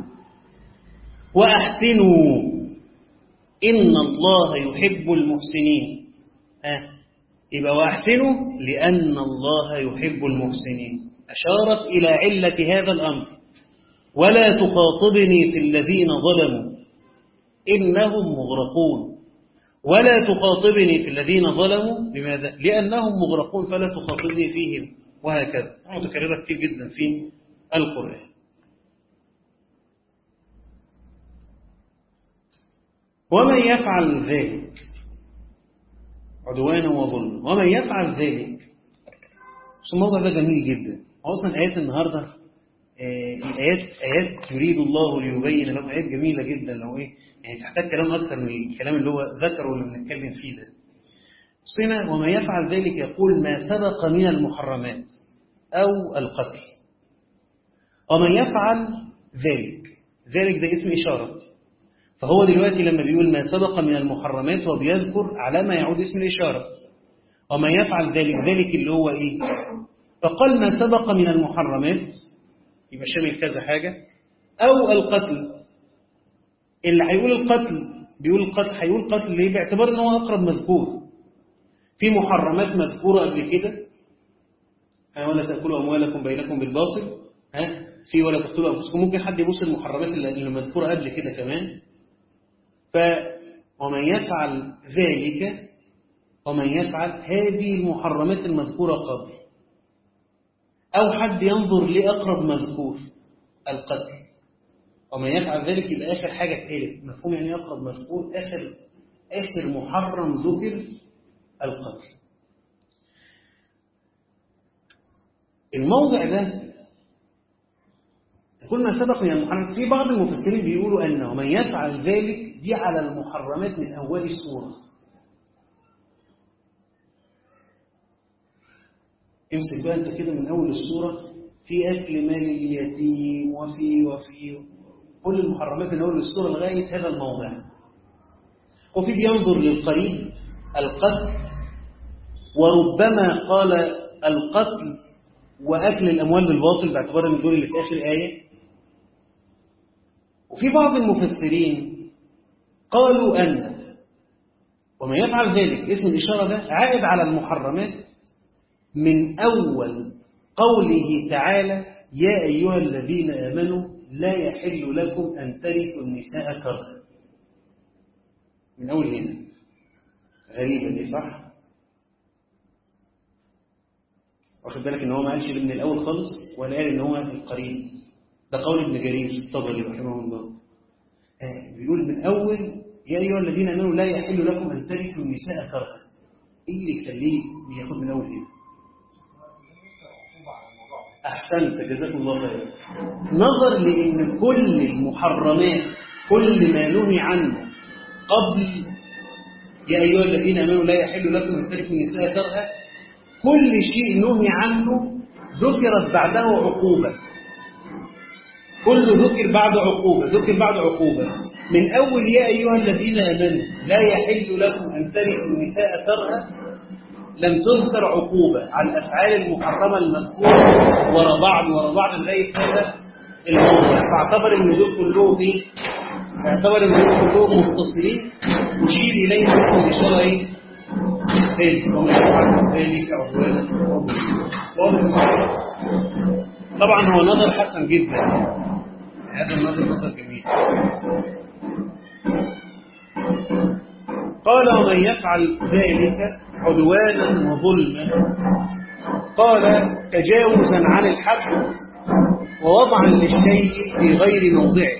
وأحسنوا إن الله يحب المحسنين آه. يبقى وأحسنوا لأن الله يحب المحسنين أشارت إلى علة هذا الأمر ولا تخاطبني في الذين ظلموا إنهم مغرقون ولا تخاطبني في الذين ظلموا لماذا؟ لأنهم مغرقون فلا تخاطبني فيهم وهكذا متكررة كتير جدا في القرآن ومن يفعل ذلك عدوانا وظلما ومن يفعل ذلك الموضوع ده جميل جدا اصلا ايات النهارده آه الايات ايات يريد الله ليبين لهم ايات جميله جدا لو ايه يعني تحتاج كلام اكتر من الكلام اللي هو ذكره واللي بنتكلم فيه ده صنع وما يفعل ذلك يقول ما سبق من المحرمات أو القتل ومن يفعل ذلك ذلك ده اسم إشارة فهو دلوقتي لما بيقول ما سبق من المحرمات هو بيذكر على ما يعود اسم الإشارة ومن يفعل ذلك ذلك اللي هو إيه فقال ما سبق من المحرمات يبقى شامل كذا حاجة أو القتل اللي هيقول القتل بيقول القتل هيقول قتل ليه باعتبار ان هو أقرب مذكور في محرمات مذكورة قبل كده ها ولا تأكلوا أموالكم بينكم بالباطل ها في ولا تقتلوا أنفسكم ممكن حد يبص المحرمات اللي مذكورة قبل كده كمان ف ومن يفعل ذلك ومن يفعل هذه المحرمات المذكورة قبل أو حد ينظر لأقرب مذكور القتل ومن يفعل ذلك يبقى آخر حاجة اتقالت مفهوم يعني أقرب مذكور آخر آخر محرم ذكر القتل الموضع ده كل ما سبق من المحرمات في بعض المفسرين بيقولوا أنه من يفعل ذلك دي على المحرمات من أول السورة امسك بقى انت كده من أول السورة في أكل مال اليتيم وفي وفي كل المحرمات من أول السورة لغاية هذا الموضع وفي بينظر للقريب القتل وربما قال القتل وأكل الأموال بالباطل باعتبار من دول اللي في آخر آية وفي بعض المفسرين قالوا أن وما يفعل ذلك اسم الإشارة ده عائد على المحرمات من أول قوله تعالى يا أيها الذين آمنوا لا يحل لكم أن ترثوا النساء كرها من أول هنا غريبة دي صح واخد بالك ان هو ما قالش من الاول خالص ولا قال ان هو القريب ده قول ابن جرير الطبري رحمه الله آه بيقول من اول يا ايها الذين امنوا لا يحل لكم ان ترثوا النساء كرها ايه اللي يخليه بياخد من اول هنا احسنت جزاكم الله خير نظر لان كل المحرمات كل ما نهي عنه قبل يا ايها الذين امنوا لا يحل لكم ان ترثوا النساء كرها كل شيء نهي عنه ذكرت بعده عقوبة كل ذكر بعد عقوبة ذكر بعد عقوبة من أول يا أيها الذين آمنوا لا يحل لكم أن ترثوا النساء كرها لم تذكر عقوبة على الأفعال المحرمة المذكورة ورا بعض ورا بعض لغاية هذا الموضع فاعتبر ان دول كلهم ايه؟ اعتبر ان دول كلهم متصلين وشير اليهم اسم الإشارة ايه؟ ذلك ومن يفعل ذلك عدوانا واضح طبعا هو نظر حسن جدا هذا النظر نظر جميل قال ومن يفعل ذلك عدوانا وظلما قال تجاوزا عن الحد ووضعا للشيء في غير موضعه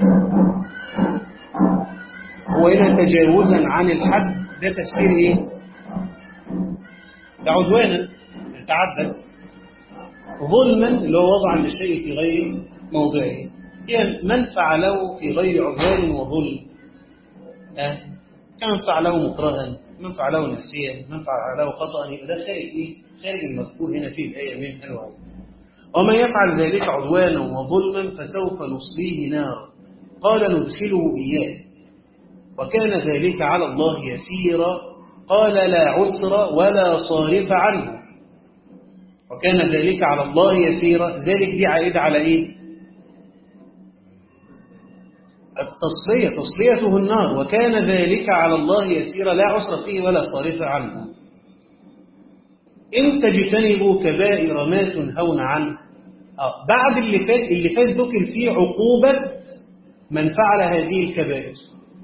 هو هنا تجاوزا عن الحد ده تفسير ايه ده عدوانا يتعدد ظلما اللي هو وضعا للشيء في غير موضعه يعني من فعله في غير عدوان وظلم أه؟ كمن فعله مكرها من فعله نسيا من فعله خطأ يبقى ده خارج ايه خارج المذكور هنا في الآية من الوعد ومن يفعل ذلك عدوانا وظلما فسوف نصليه نارا قال ندخله إياه وكان ذلك على الله يسيرا قال لا عسر ولا صارف عنه وكان ذلك على الله يسيرا ذلك دي عائد على ايه التصفية تصفيته النار وكان ذلك على الله يسيرا لا عسر فيه ولا صارف عنه إن تجتنبوا كبائر ما تنهون عنه آه بعد اللي فات اللي فات ذكر فيه عقوبة من فعل هذه الكبائر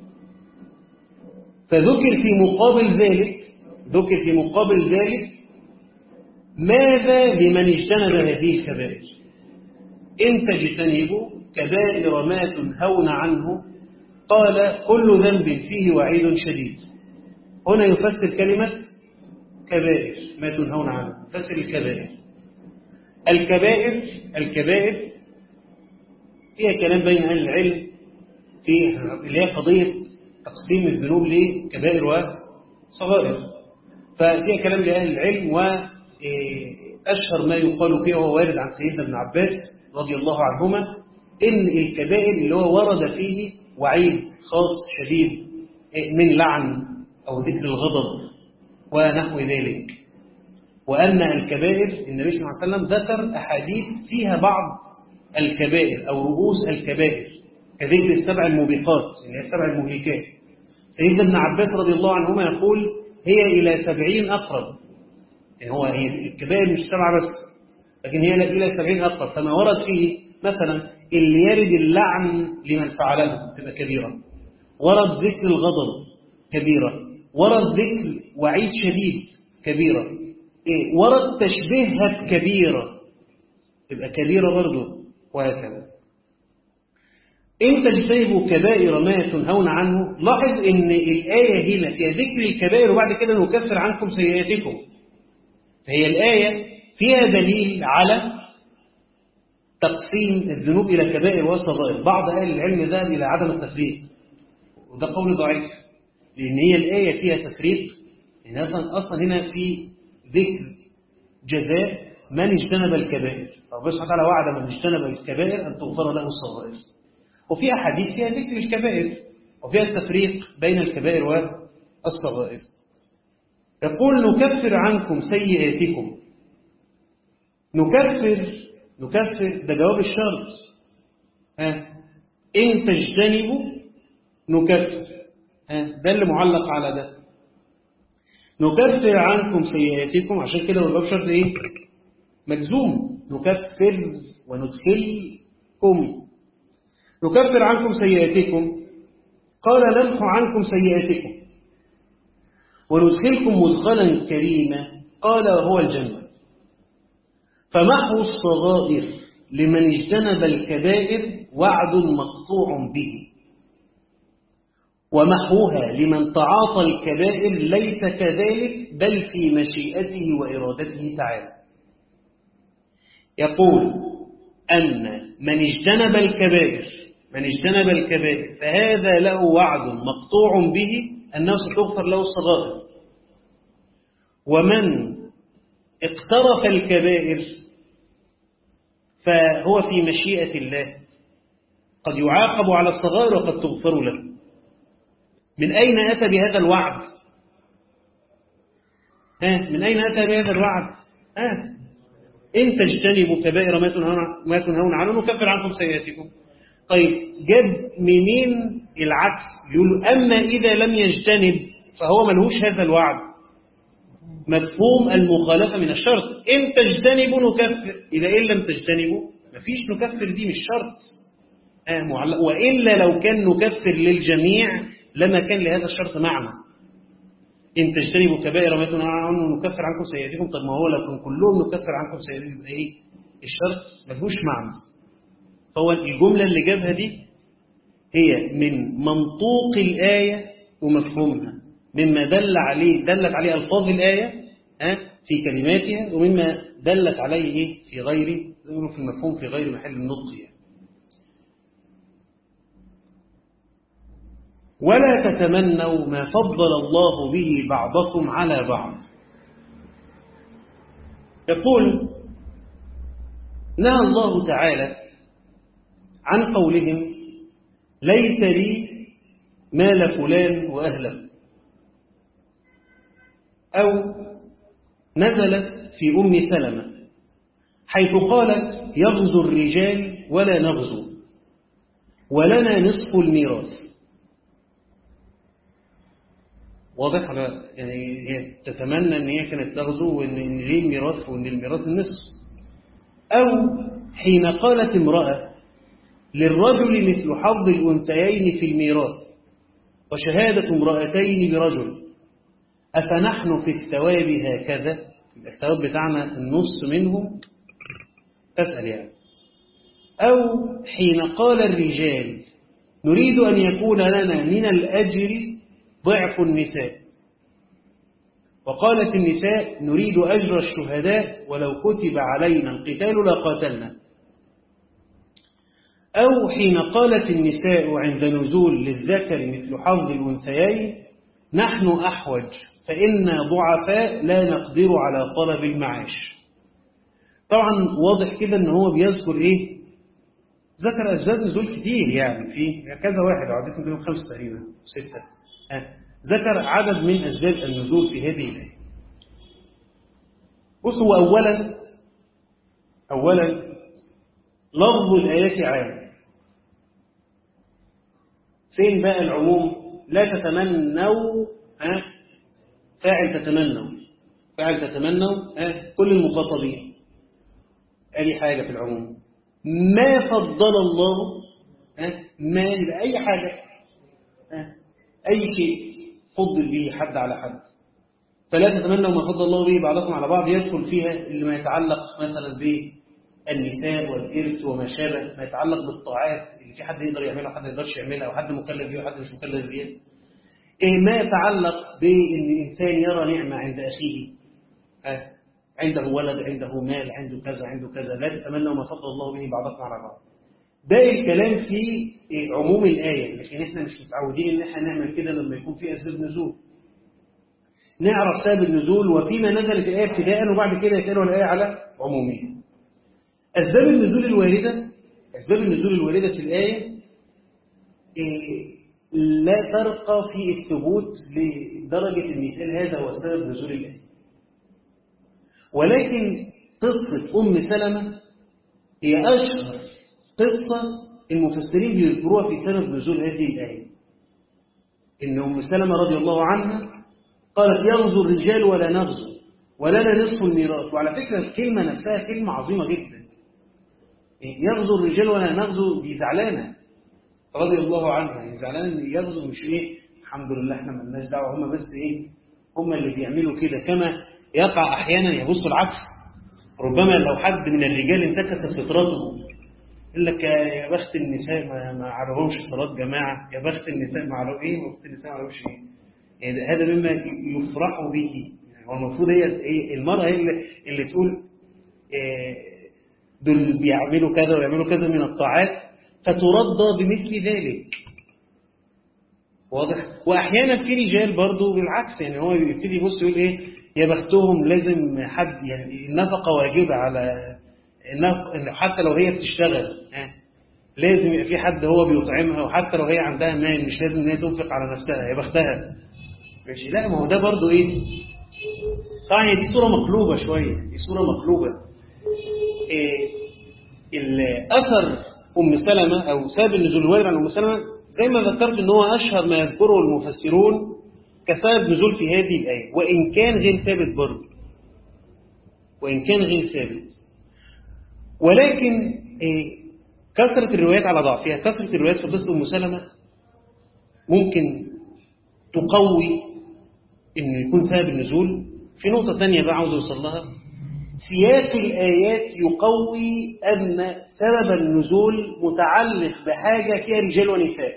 فذكر في مقابل ذلك ذكر في مقابل ذلك ماذا لمن اجتنب هذه الكبائر إن تجتنبوا كبائر ما تنهون عنه قال كل ذنب فيه وعيد شديد هنا يفسر كلمة كبائر ما تنهون عنه يفسر الكبائر الكبائر الكبائر فيها كلام بين أهل العلم في اللي هي قضية تقسيم الذنوب لكبائر وصغائر ففيها كلام لأهل العلم وأشهر ما يقال فيه وهو وارد عن سيدنا ابن عباس رضي الله عنهما إن الكبائر اللي هو ورد فيه وعيد خاص شديد من لعن أو ذكر الغضب ونحو ذلك وأن الكبائر النبي صلى الله عليه وسلم ذكر أحاديث فيها بعض الكبائر أو رؤوس الكبائر كذكر السبع الموبقات اللي هي السبع المهلكات سيدنا ابن عباس رضي الله عنهما يقول هي إلى سبعين أقرب يعني هو هي الكبائر مش سبعة بس لكن هي إلى سبعين أقرب فما ورد فيه مثلا اللي يرد اللعن لمن فعله تبقى كبيرة ورد ذكر الغضب كبيرة ورد ذكر وعيد شديد كبيرة إيه؟ ورد تشبيهها بكبيرة تبقى كبيرة برضه وهكذا إن تجتنبوا كبائر ما تنهون عنه لاحظ إن الآية هنا فيها ذكر الكبائر وبعد كده نكفر عنكم سيئاتكم فهي الآية فيها دليل على تقسيم الذنوب إلى كبائر وصغائر بعض أهل العلم ذهب إلى عدم التفريق وده قول ضعيف لأن هي الآية فيها تفريق لأن أصلا هنا في ذكر جزاء من اجتنب الكبائر ربنا سبحانه وتعالى وعد من اجتنب الكبائر أن تغفر له الصغائر وفي أحاديث فيها ذكر الكبائر وفيها التفريق بين الكبائر والصغائر يقول نكفر عنكم سيئاتكم نكفر نكفر ده جواب الشرط ها إن تجتنبوا نكفر ها ده اللي معلق على ده نكفر عنكم سيئاتكم عشان كده والجواب شرط ايه مجزوم نكفر وندخلكم نكفر عنكم سيئاتكم قال نمحو عنكم سيئاتكم وندخلكم مدخلا كريما قال وهو الجنة فمحو الصغائر لمن اجتنب الكبائر وعد مقطوع به ومحوها لمن تعاطى الكبائر ليس كذلك بل في مشيئته وإرادته تعالى يقول أن من اجتنب الكبائر من اجتنب الكبائر فهذا له وعد مقطوع به أنه ستغفر له الصغائر ومن اقترف الكبائر فهو في مشيئة الله قد يعاقب على الصغائر وقد تغفر له من أين أتى بهذا الوعد ها من أين أتى بهذا الوعد ها إن تجتنبوا كبائر ما تنهون ما تنهون عنه نكفر عنكم سيئاتكم طيب جاب منين العكس يقول أما إذا لم يجتنب فهو ملهوش هذا الوعد مفهوم المخالفة من الشرط إن تجتنبوا نكفر إذا إن لم تجتنبوا مفيش نكفر دي مش شرط آه معلق وإلا لو كان نكفر للجميع لما كان لهذا الشرط معنى إن تجتنبوا كبائر ما تنهون عنه نكفر عنكم سيئاتكم طب ما هو لو كان كلهم نكفر عنكم سيئاتكم يبقى إيه الشرط ملهوش معنى فهو الجملة اللي جابها دي هي من منطوق الآية ومفهومها مما دل عليه دلت عليه ألفاظ الآية في كلماتها ومما دلت عليه في غير في المفهوم في غير محل النطق يعني. ولا تتمنوا ما فضل الله به بعضكم على بعض يقول نهى الله تعالى عن قولهم ليس لي مال فلان وأهله أو نزلت في أم سلمة حيث قالت يغزو الرجال ولا نغزو ولنا نصف الميراث واضح على يعني هي تتمنى ان هي كانت تغزو وان ليه الميراث وان الميراث النصف او حين قالت امراه للرجل مثل حظ الانثيين في الميراث وشهاده امراتين برجل افنحن في الثواب هكذا الثواب بتاعنا النص منهم اسال يعني او حين قال الرجال نريد ان يكون لنا من الاجر ضعف النساء وقالت النساء نريد أجر الشهداء ولو كتب علينا القتال لقاتلنا أو حين قالت النساء عند نزول للذكر مثل حظ الأنثيين نحن أحوج فإن ضعفاء لا نقدر على طلب المعاش طبعا واضح كده ان هو بيذكر ايه ذكر اسباب نزول كتير يعني في كذا واحد عديت منهم خمسه تقريبا سته آه. ذكر عدد من اسباب النزول في هذه الايه بصوا اولا اولا لفظ الايات عام فين بقى العموم لا تتمنوا ها فاعل تتمنوا فاعل تتمنوا ها كل المخاطبين ادي حاجه في العموم ما فضل الله ها ما يبقى اي حاجه ها اي شيء فضل به حد على حد فلا تتمنوا ما فضل الله به بعضكم على بعض يدخل فيها اللي ما يتعلق مثلا بالنساء والإرث وما شابه ما يتعلق بالطاعات اللي في حد يقدر يعملها وحد ما يقدرش يعملها وحد مكلف بيها وحد مش مكلف بيها إيه ما يتعلق بأن الإنسان يرى نعمة عند أخيه أه عنده ولد عنده مال عنده كذا عنده كذا لا تتمنوا ما فضل الله به بعضكم على بعض ده الكلام في عموم الآية لكن احنا مش متعودين ان احنا نعمل كده لما يكون في أسباب نزول نعرف سبب النزول وفيما نزلت الآية ابتداء وبعد كده يتقالوا الآية على عمومية أسباب النزول الواردة أسباب النزول الواردة في الآية لا ترقى في الثبوت لدرجة أن يتقال هذا هو سبب نزول الآية ولكن قصة أم سلمة هي أشهر قصة المفسرين بيذكروها في سبب نزول هذه الآية إن أم سلمة رضي الله عنها قالت يغزو الرجال ولا نغزو ولنا نصف الميراث وعلى فكرة الكلمة نفسها كلمة عظيمة جدا يغزو الرجال ولا نغزو دي زعلانة رضي الله عنها يعني زعلانة ان يغزو مش ايه الحمد لله احنا مالناش دعوة هم بس ايه هم اللي بيعملوا كده كما يقع احيانا يبص العكس ربما لو حد من الرجال انتكست فطرته يقول لك يا بخت النساء ما, ما عرفهمش صلاة جماعة يا بخت النساء ما عرفوا ايه وبخت النساء ما عرفوش ايه يعني هذا مما يفرح به يعني هو المفروض هي ايه المرأة هي اللي, اللي تقول إيه دول بيعملوا كذا ويعملوا كذا من الطاعات فترضى بمثل ذلك واضح واحيانا في رجال برضو بالعكس يعني هو يبتدي يبص يقول ايه يا بختهم لازم حد يعني النفقه واجبه على النفق حتى لو هي بتشتغل اه لازم يبقى في حد هو بيطعمها وحتى لو هي عندها مال مش لازم ان هي تنفق على نفسها يا بختها ماشي لا ما هو ده برضو ايه طبعا دي صوره مقلوبه شويه دي صوره مقلوبه إيه الاثر ام سلمة او سبب النزول الوارد عن ام سلمة زي ما ذكرت ان هو اشهر ما يذكره المفسرون كسبب نزول في هذه الايه وان كان غير ثابت برضه وان كان غير ثابت ولكن إيه كثرة الروايات على ضعفها كثرة الروايات في قصة ام سلمة ممكن تقوي انه يكون سبب النزول في نقطة ثانية بقى عاوز اوصل لها سياق الآيات يقوي أن سبب النزول متعلق بحاجة فيها رجال ونساء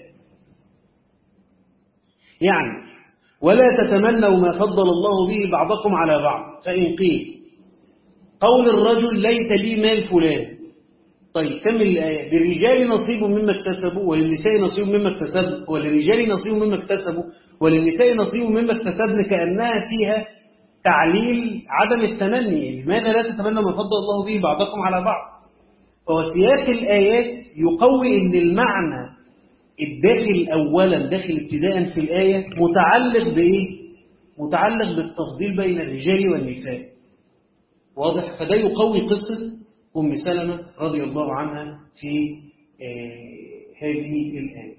يعني ولا تتمنوا ما فضل الله به بعضكم على بعض فإن قيل قول الرجل ليت لي مال فلان طيب كمل الآية للرجال نصيب مما اكتسبوا وللنساء نصيب مما اكتسبوا وللرجال نصيب مما اكتسبوا وللنساء نصيب مما اكتسبن كأنها فيها تعليل عدم التمني لماذا لا تتمنى ما فضل الله به بعضكم على بعض فهو سياق الآيات يقوي أن المعنى الداخل أولا داخل ابتداء في الآية متعلق بإيه؟ متعلق بالتفضيل بين الرجال والنساء واضح فده يقوي قصة أم سلمة رضي الله عنها في آه هذه الآية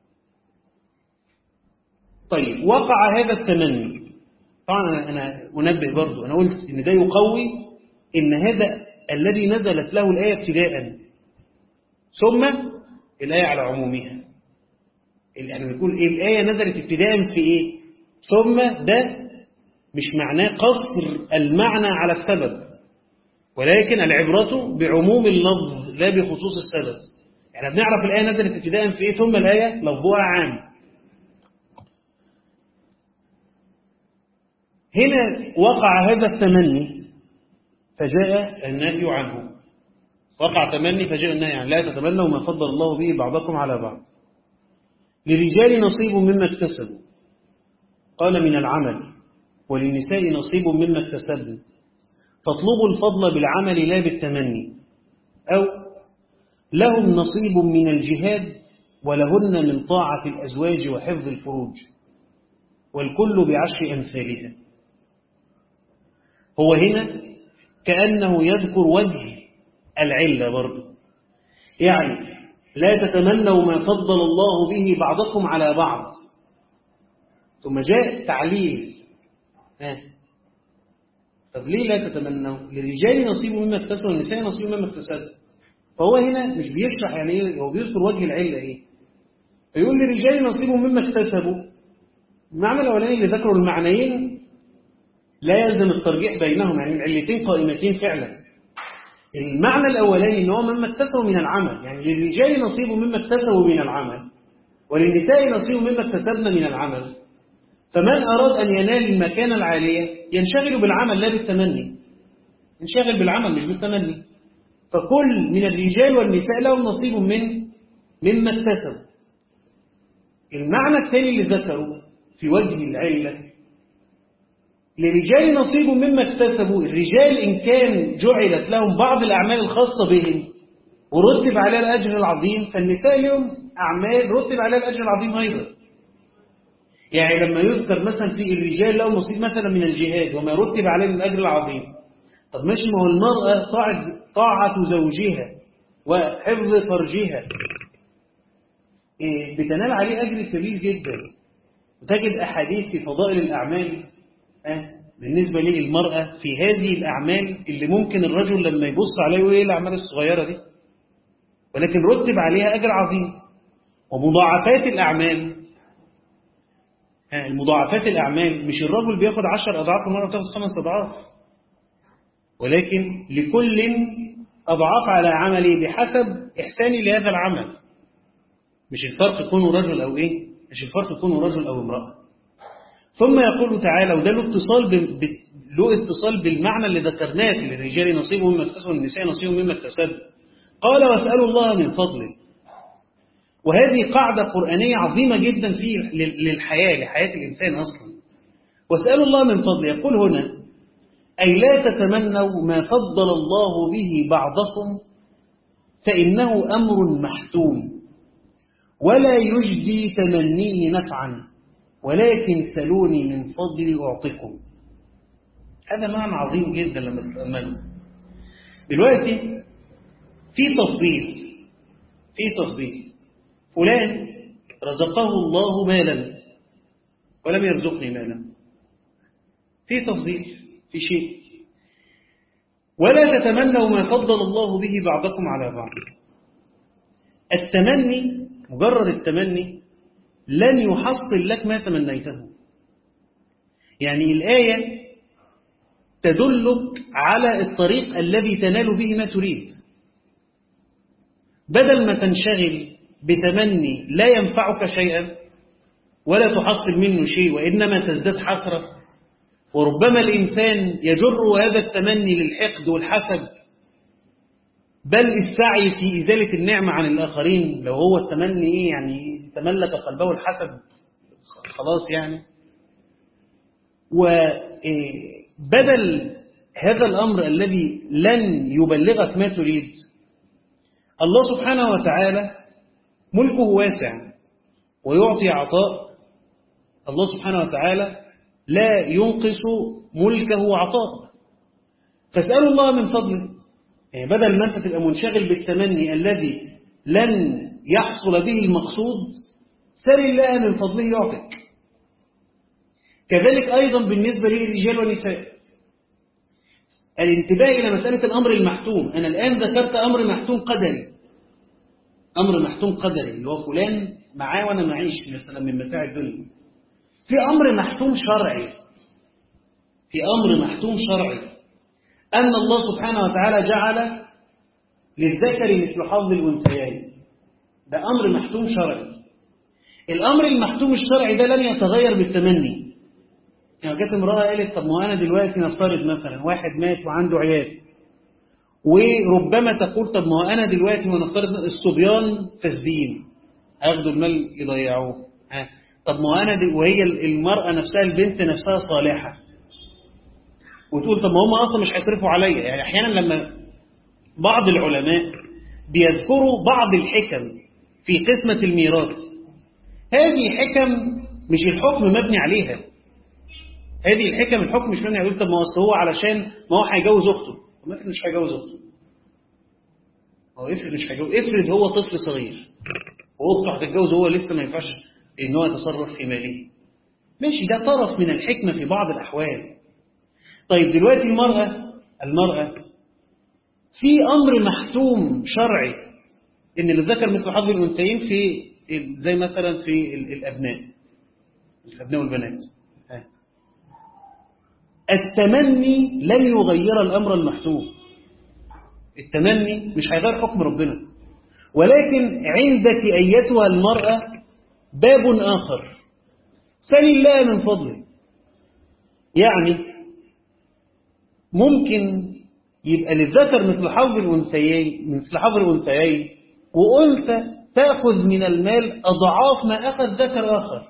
طيب وقع هذا التمني طبعا أنا أنبه برضو أنا قلت إن ده يقوي إن هذا الذي نزلت له الآية ابتداء ثم الآية على عمومها يعني بنقول إيه الآية نزلت ابتداء في إيه ثم ده مش معناه قصر المعنى على السبب ولكن العبرة بعموم اللفظ لا بخصوص السبب يعني بنعرف الآية نزلت ابتداء في إيه ثم الآية لفظها عام هنا وقع هذا التمني فجاء النهي عنه وقع تمني فجاء النهي عنه لا تتمنوا ما فضل الله به بعضكم على بعض للرجال نصيب مما اكتسبوا قال من العمل وللنساء نصيب مما اكتسبن فاطلبوا الفضل بالعمل لا بالتمني أو لهم نصيب من الجهاد ولهن من طاعة الأزواج وحفظ الفروج والكل بعشر أمثالها هو هنا كأنه يذكر وجه العلة برضه يعني لا تتمنوا ما فضل الله به بعضكم على بعض ثم جاء تعليل ها طب ليه لا تتمنوا للرجال نصيب مما اكتسبوا والنساء نصيب مما اكتسبوا فهو هنا مش بيشرح يعني ايه هو بيذكر وجه العله ايه فيقول للرجال نصيب مما اكتسبوا المعنى الاولاني اللي ذكروا المعنيين لا يلزم الترجيح بينهم يعني العلتين قائمتين فعلا المعنى الاولاني ان هو مما اكتسبوا من العمل يعني للرجال نصيب مما اكتسبوا من العمل وللنساء نصيب مما اكتسبن من العمل فمن أراد أن ينال المكانة العالية ينشغل بالعمل لا بالتمني ينشغل بالعمل مش بالتمني فكل من الرجال والنساء لهم نصيب من مما اكتسبوا المعنى الثاني اللي ذكره في وجه العلة للرجال نصيب مما اكتسبوا الرجال إن كان جعلت لهم بعض الأعمال الخاصة بهم ورتب عليها الأجر العظيم فالنساء لهم أعمال رتب عليها الأجر العظيم أيضا يعني لما يذكر مثلا في الرجال له نصيب مثلا من الجهاد وما يرتب عليه من الأجر العظيم طب ماشي ما هو المرأة طاعة, طاعة زوجها وحفظ فرجها إيه بتنال عليه أجر كبير جدا وتجد أحاديث في فضائل الأعمال أه بالنسبة للمرأة في هذه الأعمال اللي ممكن الرجل لما يبص عليه وإيه الأعمال الصغيرة دي ولكن رتب عليها أجر عظيم ومضاعفات الأعمال المضاعفات الأعمال مش الرجل بياخد عشر أضعاف والمرأة بتاخد خمس أضعاف ولكن لكل أضعاف على عمله بحسب إحساني لهذا العمل مش الفرق يكون رجل أو إيه مش الفرق يكون رجل أو امرأة ثم يقول تعالى وده له اتصال ب... له اتصال بالمعنى اللي ذكرناه في الرجال نصيب مما اكتسبوا والنساء نصيب مما اكتسبوا قال واسألوا الله من فضله وهذه قاعدة قرآنية عظيمة جدا في للحياة لحياة الإنسان أصلا واسألوا الله من فضله يقول هنا أي لا تتمنوا ما فضل الله به بعضكم فإنه أمر محتوم ولا يجدي تمنيه نفعا ولكن سلوني من فضلي أعطيكم هذا معنى عظيم جدا لما تتأمله دلوقتي في تفضيل في تفضيل فلان رزقه الله مالا ولم يرزقني مالا في تفضيل في شيء ولا تتمنوا ما فضل الله به بعضكم على بعض التمني مجرد التمني لن يحصل لك ما تمنيته يعني الآية تدلك على الطريق الذي تنال به ما تريد بدل ما تنشغل بتمني لا ينفعك شيئا ولا تحصل منه شيء وإنما تزداد حسرة وربما الإنسان يجر هذا التمني للحقد والحسد بل السعي في إزالة النعمة عن الآخرين لو هو التمني إيه يعني تملك قلبه الحسد خلاص يعني وبدل هذا الأمر الذي لن يبلغك ما تريد الله سبحانه وتعالى ملكه واسع ويعطي عطاء الله سبحانه وتعالى لا ينقص ملكه عطاء فاسألوا الله من فضله يعني بدل ما أنت تبقى منشغل بالتمني الذي لن يحصل به المقصود سل الله من فضله يعطيك كذلك أيضا بالنسبة للرجال والنساء الانتباه إلى مسألة الأمر المحتوم أنا الآن ذكرت أمر محتوم قدري أمر محتوم قدري اللي هو فلان معاه وأنا معيش مثلا من متاع الدنيا في أمر محتوم شرعي في أمر محتوم شرعي أن الله سبحانه وتعالى جعل للذكر مثل حظ الأنثيين ده أمر محتوم شرعي الأمر المحتوم الشرعي ده لن يتغير بالتمني يعني جت امرأة قالت طب ما أنا دلوقتي نفترض مثلا واحد مات وعنده عيال وربما تقول طب ما أنا دلوقتي ونفترض الصبيان فاسدين هياخدوا المال يضيعوه ها طب ما أنا دل... وهي المرأة نفسها البنت نفسها صالحة وتقول طب ما هم أصلا مش هيصرفوا عليا يعني أحيانا لما بعض العلماء بيذكروا بعض الحكم في قسمة الميراث هذه حكم مش الحكم مبني عليها هذه الحكم الحكم مش مبني عليها طب ما هو علشان ما هو هيجوز أخته طب افرض مش هيجوز أخته هو افرض مش هيجوز افرض هو طفل صغير واخته هتتجوز هو لسه ما ينفعش ان هو يتصرف في ماله ماشي ده طرف من الحكمة في بعض الأحوال طيب دلوقتي المرأة المرأة في أمر محتوم شرعي إن للذكر مثل حظ الأنثيين في زي مثلا في الأبناء الأبناء والبنات التمني لن يغير الأمر المحتوم التمني مش هيغير حكم ربنا ولكن عندك أيتها المرأة باب آخر سل الله من فضله يعني ممكن يبقى للذكر مثل حظ الأنثيين مثل حظ الأنثيين وأنثى تأخذ من المال أضعاف ما أخذ ذكر آخر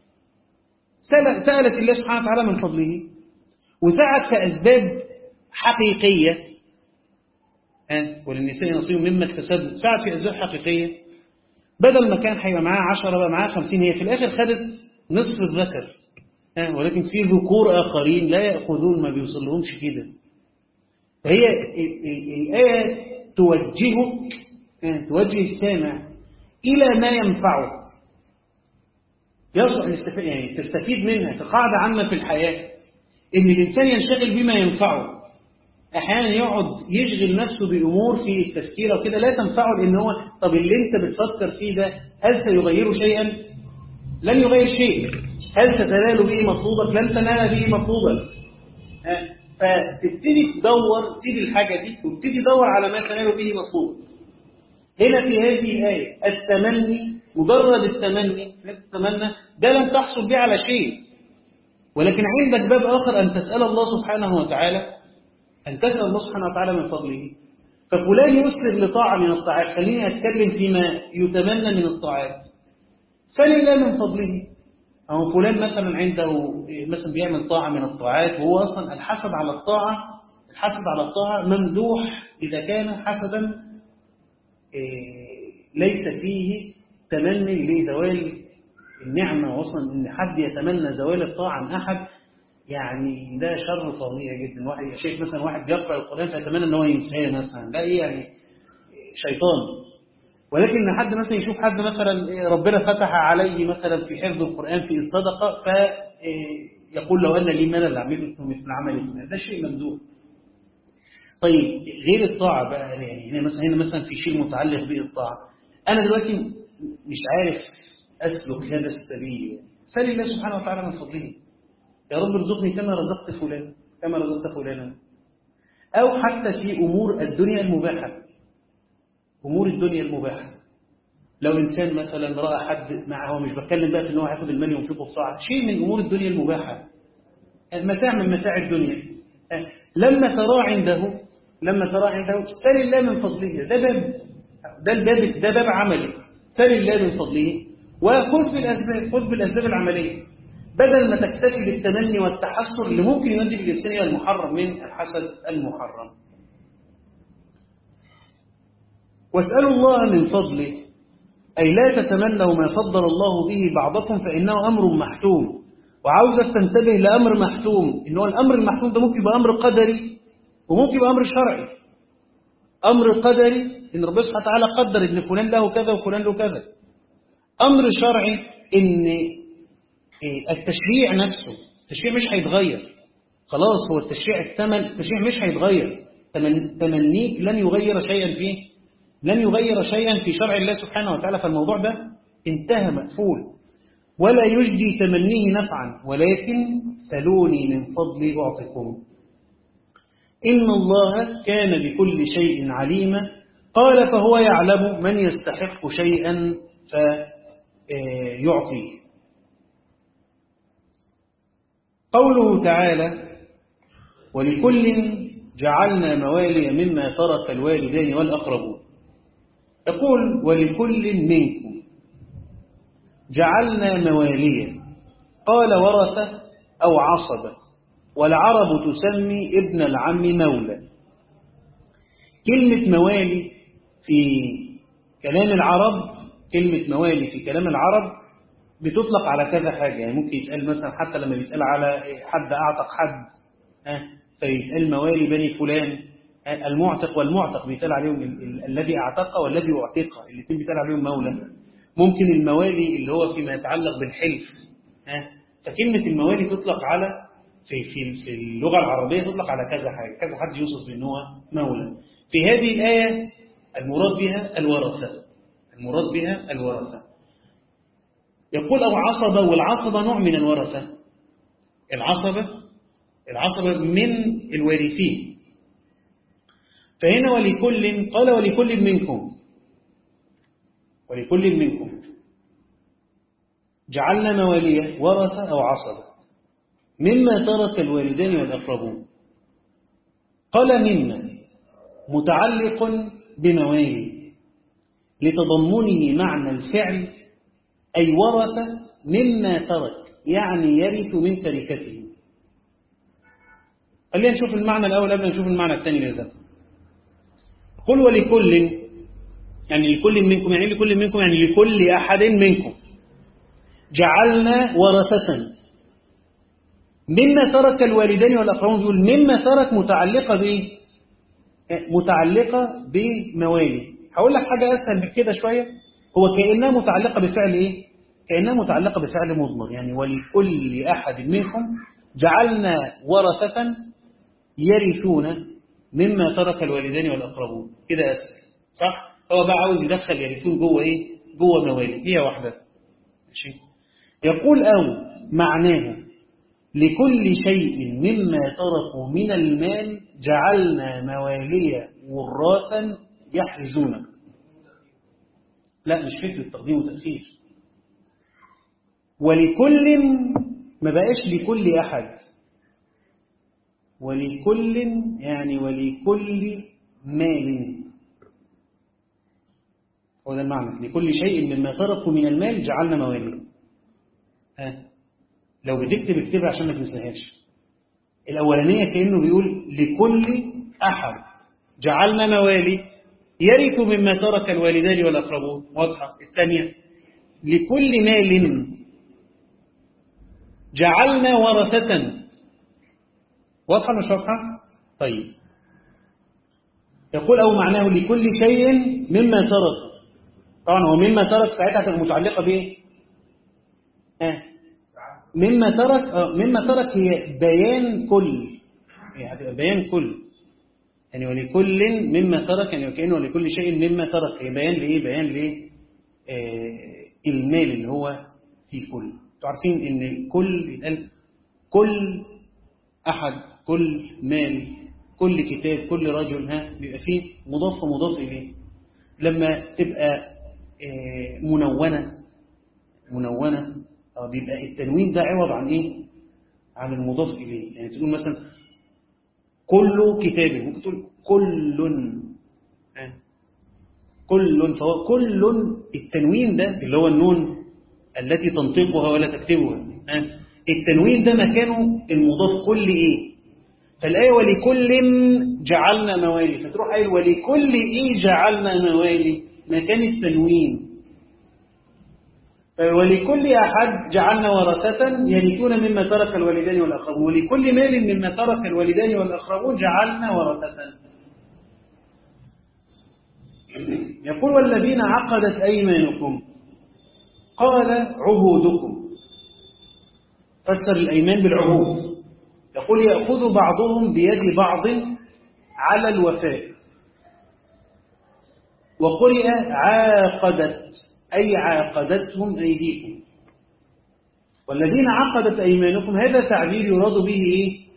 سألت الله سبحانه وتعالى من فضله وسعت في أسباب حقيقية أه؟ وللنساء نصيب مما اكتسبوا سعت في أسباب حقيقية بدل ما كان هيبقى معاها 10 بقى معاها 50 هي في الآخر خدت نصف الذكر أه؟ ولكن في ذكور آخرين لا يأخذون ما بيوصل لهمش كده فهي الآية توجهك أه؟ توجه السامع إلى ما ينفعه يصلح يعني تستفيد منها كقاعدة عامة في الحياة إن الإنسان ينشغل بما ينفعه أحيانا يقعد يشغل نفسه بأمور في التفكير أو كده لا تنفعه لأن هو طب اللي أنت بتفكر فيه ده هل سيغير شيئا؟ لن يغير شيء هل ستنال به مطلوبك؟ لن تنال به مطلوبك فتبتدي تدور سيب الحاجة دي وابتدي تدور على ما تنال به مطلوبك هنا في هذه الآية التمني مجرد التمني تتمنى ده لن تحصل به على شيء ولكن عندك باب آخر أن تسأل الله سبحانه وتعالى أن تسأل الله سبحانه وتعالى من فضله ففلان يسلم لطاعة من الطاعات خليني أتكلم فيما يتمنى من الطاعات سأل الله من فضله أو فلان مثلا عنده مثلا بيعمل طاعة من الطاعات وهو أصلا الحسد على الطاعة الحسد على الطاعة ممدوح إذا كان حسدا ليس فيه تمني لزوال النعمة وصلا إن حد يتمنى زوال الطاعة عن أحد يعني ده شر فظيع جدا واحد شايف مثلا واحد بيقرأ القرآن فيتمنى ان هو ينساه مثلا ده ايه يعني شيطان ولكن ان حد مثلا يشوف حد مثلا ربنا فتح عليه مثلا في حفظ القرآن في الصدقة فيقول لو أن لي مال لعملت مثل عمل ده شيء ممدوح طيب غير الطاعة بقى يعني هنا مثلا هنا مثلا في شيء متعلق بالطاعة أنا دلوقتي مش عارف أسلك هذا السبيل سأل الله سبحانه وتعالى من فضله يا رب ارزقني كما رزقت فلان كما رزقت فلانا أو حتى في أمور الدنيا المباحة أمور الدنيا المباحة لو إنسان مثلا رأى حد معه مش بتكلم بقى في إن هو هياخد المال ينفقه في طاعة شيء من أمور الدنيا المباحة متاع من متاع الدنيا لما تراه عنده لما تراه عنده سل الله من فضله ده باب ده الباب ده باب عملي سل الله من فضله وخذ بالأسباب خذ بالأسباب العملية بدل ما تكتفي بالتمني والتحسر اللي ممكن يؤدي بالإنسان إلى المحرم من الحسد المحرم واسألوا الله من فضله أي لا تتمنوا ما فضل الله به بعضكم فإنه أمر محتوم وعاوزك تنتبه لأمر محتوم إن هو الأمر المحتوم ده ممكن يبقى أمر قدري وممكن يبقى أمر شرعي أمر قدري إن ربنا سبحانه وتعالى قدر إن فلان له كذا وفلان له كذا أمر شرعي إن التشريع نفسه التشريع مش هيتغير خلاص هو التشريع التمن التشريع مش هيتغير تمنيك لن يغير شيئا فيه لن يغير شيئا في شرع الله سبحانه وتعالى فالموضوع ده انتهى مقفول ولا يجدي تمنيه نفعا ولكن سلوني من فضلي أعطيكم إن الله كان بكل شيء عليما قال فهو يعلم من يستحق شيئا فيعطيه قوله تعالى ولكل جعلنا موالي مما ترك الوالدان والأقربون يقول ولكل منكم جعلنا مواليا قال ورثة أو عصبة والعرب تسمي ابن العم مولى كلمة موالي في كلام العرب كلمة موالي في كلام العرب بتطلق على كذا حاجة يعني ممكن يتقال مثلا حتى لما بيتقال على حد أعتق حد ها فيتقال موالي بني فلان المعتق والمعتق بيتقال عليهم ال ال الذي اعتق والذي اعتق الاثنين بيتقال عليهم مولى ممكن الموالي اللي هو فيما يتعلق بالحلف ها فكلمة الموالي تطلق على في في في اللغة العربية تطلق على كذا حاجة كذا حد يوصف بأنه هو مولى في هذه الآية المراد بها الورثة المراد بها الورثة يقول أو عصبة والعصبة نوع من الورثة العصبة العصبة من الوارثين فهنا ولكل قال ولكل منكم ولكل منكم جعلنا مواليه ورثة أو عصبة مما ترك الوالدان والأقربون قال مما متعلق بموالي لتضمنه معنى الفعل أي ورث مما ترك يعني يرث من تركته خلينا نشوف المعنى الأول قبل نشوف المعنى الثاني لذا قل ولكل يعني لكل منكم يعني لكل منكم يعني لكل أحد منكم جعلنا ورثة مما ترك الوالدان والأقربون بيقول مما ترك متعلقة بإيه؟ متعلقة بموالي هقول لك حاجة أسهل من كده شوية هو كأنها متعلقة بفعل إيه؟ كأنها متعلقة بفعل مضمر يعني ولكل أحد منكم جعلنا ورثة يرثون مما ترك الوالدان والأقربون كده أسهل صح؟ هو بقى عاوز يدخل يرثون جوه إيه؟ جوه موالي هي واحدة ماشي يقول أو معناه لكل شيء مما تركوا من المال جعلنا موالي وراثا يحرزونه لا مش فكرة تقديم وتأخير ولكل ما بقاش لكل أحد ولكل يعني ولكل مال هو ده المعنى لكل شيء مما تركوا من المال جعلنا موالي ها لو بتكتب اكتبها عشان ما تنساهاش الأولانية كأنه بيقول لكل أحد جعلنا موالي يرث مما ترك الوالدان والأقربون واضحة الثانية لكل مال جعلنا ورثة واضحة مش واضحة طيب يقول أو معناه لكل شيء مما ترك طبعا هو مما ترك ساعتها تبقى متعلقة بإيه آه. مما ترك آه. مما ترك هي بيان كل يعني هتبقى بيان كل يعني ولكل مما ترك يعني وكأنه ولكل شيء مما ترك هي بيان لإيه بيان لإيه آه المال اللي هو في كل انتوا عارفين ان كل يتقال كل أحد كل مال كل كتاب كل رجل ها بيبقى فيه مضاف ومضاف إليه لما تبقى منونة منونة بيبقى التنوين ده عوض عن إيه عن المضاف إليه يعني تقول مثلا كل كتاب ممكن تقول كل ها كل فهو كل التنوين ده اللي هو النون التي تنطقها ولا تكتبها ها التنوين ده مكانه المضاف كل ايه فالآية ولكل جعلنا موالي فتروح قايل ولكل ايه جعلنا موالي مكان التنوين ولكل أحد جعلنا ورثة يرثون مما ترك الوالدان والأقربون ولكل مال مما ترك الوالدان والأقربون جعلنا ورثة يقول والذين عقدت أيمانكم قال عهودكم فسر الأيمان بالعهود يقول يأخذ بعضهم بيد بعض على الوفاء وقرئ عاقدت أي عاقدتهم أيديكم والذين عقدت أيمانكم هذا تعبير يراد به إيه؟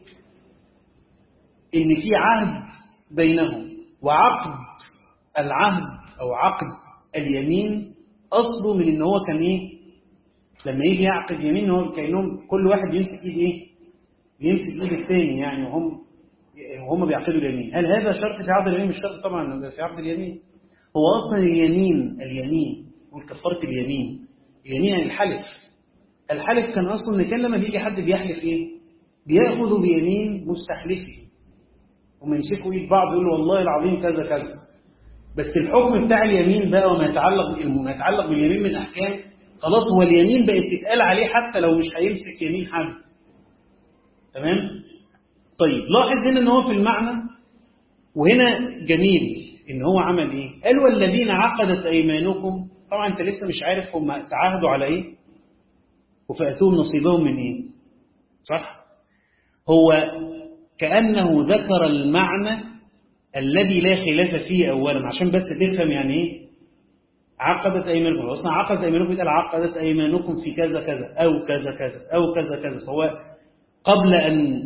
إن في عهد بينهم وعقد العهد أو عقد اليمين أصله من إن هو كان إيه لما يجي يعقد يمين هو كأنهم كل واحد يمسك إيد إيه يمسك إيد الثاني يعني وهم وهم بيعقدوا اليمين هل هذا شرط في عقد اليمين مش شرط طبعا في عقد اليمين هو أصلا اليمين اليمين والكفارة اليمين اليمين يعني الحلف الحلف كان أصلا إن كان لما بيجي حد بيحلف إيه بياخذوا بيمين مستحلفه وما يمسكوا ايد بعض يقولوا والله العظيم كذا كذا بس الحكم بتاع اليمين بقى وما يتعلق ما يتعلق باليمين من احكام خلاص هو اليمين بقت تتقال عليه حتى لو مش هيمسك يمين حد تمام طيب لاحظ هنا ان هو في المعنى وهنا جميل ان هو عمل ايه قال والذين عقدت ايمانكم طبعا انت لسه مش عارف هم تعاهدوا على ايه وفاتوهم نصيبهم من ايه صح هو كانه ذكر المعنى الذي لا خلاف فيه اولا عشان بس تفهم يعني ايه عقدت ايمانكم اصلا عقدت ايمانكم قال عقدت ايمانكم في كذا كذا او كذا كذا او كذا كذا فهو قبل ان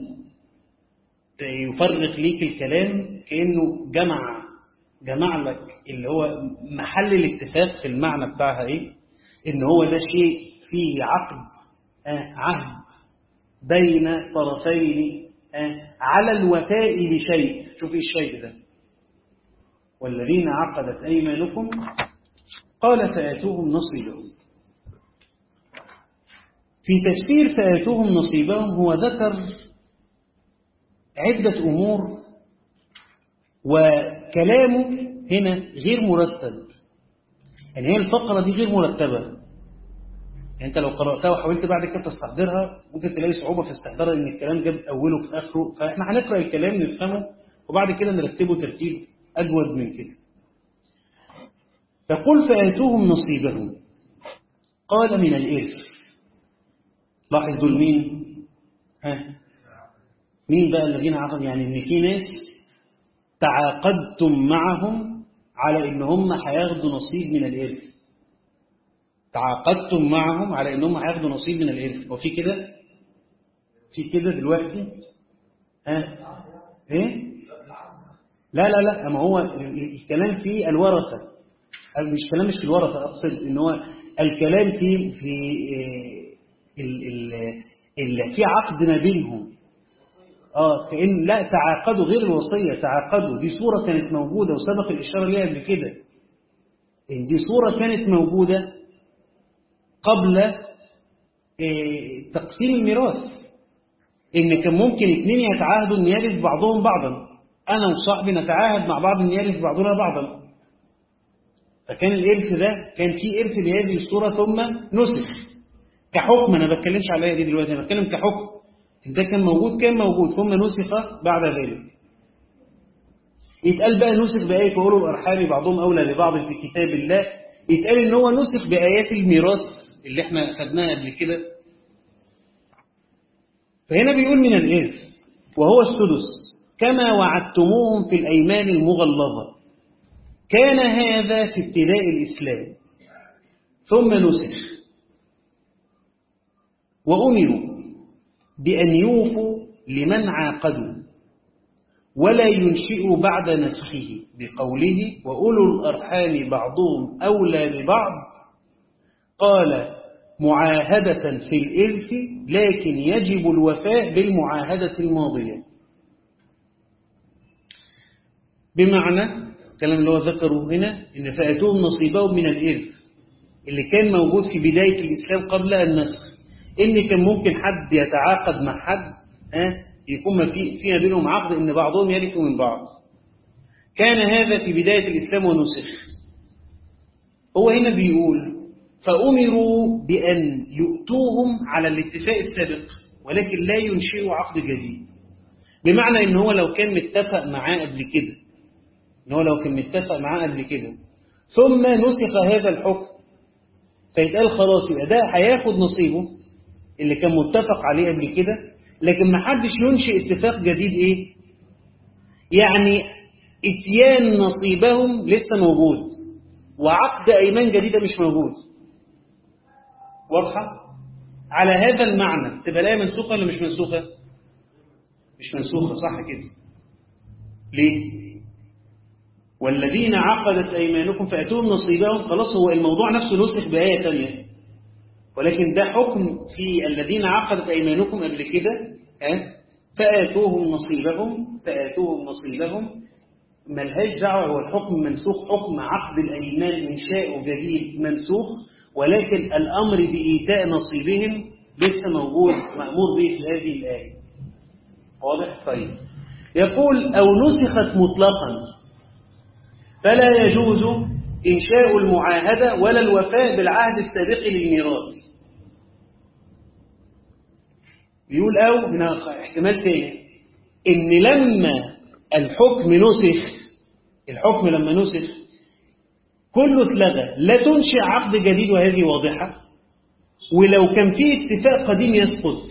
يفرق ليك الكلام كانه جمع جمع لك اللي هو محل الاتفاق في المعنى بتاعها ايه ان هو ده شيء فيه عقد آه عهد بين طرفين آه على الوفاء بشيء شوف ايه الشيء ده والذين عقدت ايمانكم قال فاتوهم نصيبهم في تفسير فاتوهم نصيبهم هو ذكر عدة أمور وكلامه هنا غير مرتب يعني هي الفقرة دي غير مرتبة يعني أنت لو قرأتها وحاولت بعد كده تستحضرها ممكن تلاقي صعوبة في استحضارها إن الكلام جاب أوله في آخره فإحنا هنقرأ الكلام نفهمه وبعد كده نرتبه ترتيب أجود من كده فقل فآتوهم نصيبهم قال من الإرث لاحظ دول مين ها مين بقى الذين عقدوا يعني ان في ناس تعاقدتم معهم على ان هم هياخدوا نصيب من الارث تعاقدتم معهم على ان هم هياخدوا نصيب من الارث هو في كده في كده دلوقتي ها ايه لا لا لا ما هو الكلام في الورثه مش كلام مش في الورثه اقصد ان هو الكلام في في ال ال ال في عقد ما بينهم اه كأن لا تعاقدوا غير الوصية تعاقدوا دي صورة كانت موجودة وسبق الإشارة ليها قبل كده إن دي صورة كانت موجودة قبل إيه تقسيم الميراث إن كان ممكن اثنين يتعاهدوا أن يرث بعضهم بعضا أنا وصاحبي نتعاهد مع بعض أن يرث بعضنا بعضا فكان الإرث ده كان في إرث بهذه الصورة ثم نسخ كحكم أنا بتكلمش عليها دي دلوقتي أنا بتكلم كحكم ده كان موجود كان موجود ثم نسخ بعد ذلك يتقال بقى نسخ بآية وأولو الأرحام بعضهم أولى لبعض في كتاب الله يتقال إن هو نسخ بآيات الميراث اللي احنا خدناها قبل كده فهنا بيقول من الإرث وهو السدس كما وعدتموهم في الأيمان المغلظة كان هذا في ابتداء الإسلام ثم نسخ وأمروا بأن يوفوا لمن عاقدوا ولا ينشئوا بعد نسخه بقوله وأولو الأرحام بعضهم أولى لبعض قال معاهدة في الإرث لكن يجب الوفاء بالمعاهدة الماضية بمعنى الكلام اللي هو ذكره هنا إن فأتوهم نصيبهم من الإرث اللي كان موجود في بداية الإسلام قبل النسخ ان كان ممكن حد يتعاقد مع حد ها يكون ما في فيها بينهم عقد ان بعضهم يرثوا من بعض كان هذا في بداية الإسلام ونسخ هو هنا بيقول فأمروا بأن يؤتوهم على الاتفاق السابق ولكن لا ينشئوا عقد جديد بمعنى ان هو لو كان متفق معاه قبل كده ان هو لو كان متفق معاه قبل كده ثم نسخ هذا الحكم فيتقال خلاص يبقى ده هياخد نصيبه اللي كان متفق عليه قبل كده لكن ما حدش ينشئ اتفاق جديد ايه يعني اتيان نصيبهم لسه موجود وعقد ايمان جديده مش موجود واضحه على هذا المعنى تبقى الايه منسوخه ولا مش منسوخه مش منسوخه صح كده ليه والذين عقدت ايمانكم فاتوهم نصيبهم خلاص هو الموضوع نفسه نسخ بايه ثانيه ولكن ده حكم في الذين عقدت أيمانكم قبل كده ها فآتوهم نصيبهم فآتوهم نصيبهم ملهاش دعوة هو الحكم منسوخ حكم عقد الأيمان إنشاء جديد منسوخ ولكن الأمر بإيتاء نصيبهم لسه موجود مأمور به في هذه الآية واضح طيب يقول أو نسخت مطلقا فلا يجوز إنشاء المعاهدة ولا الوفاء بالعهد السابق للميراث بيقول أو هنا احتمال تاني إن لما الحكم نسخ الحكم لما نسخ كله اتلغى لا تنشئ عقد جديد وهذه واضحة ولو كان في اتفاق قديم يسقط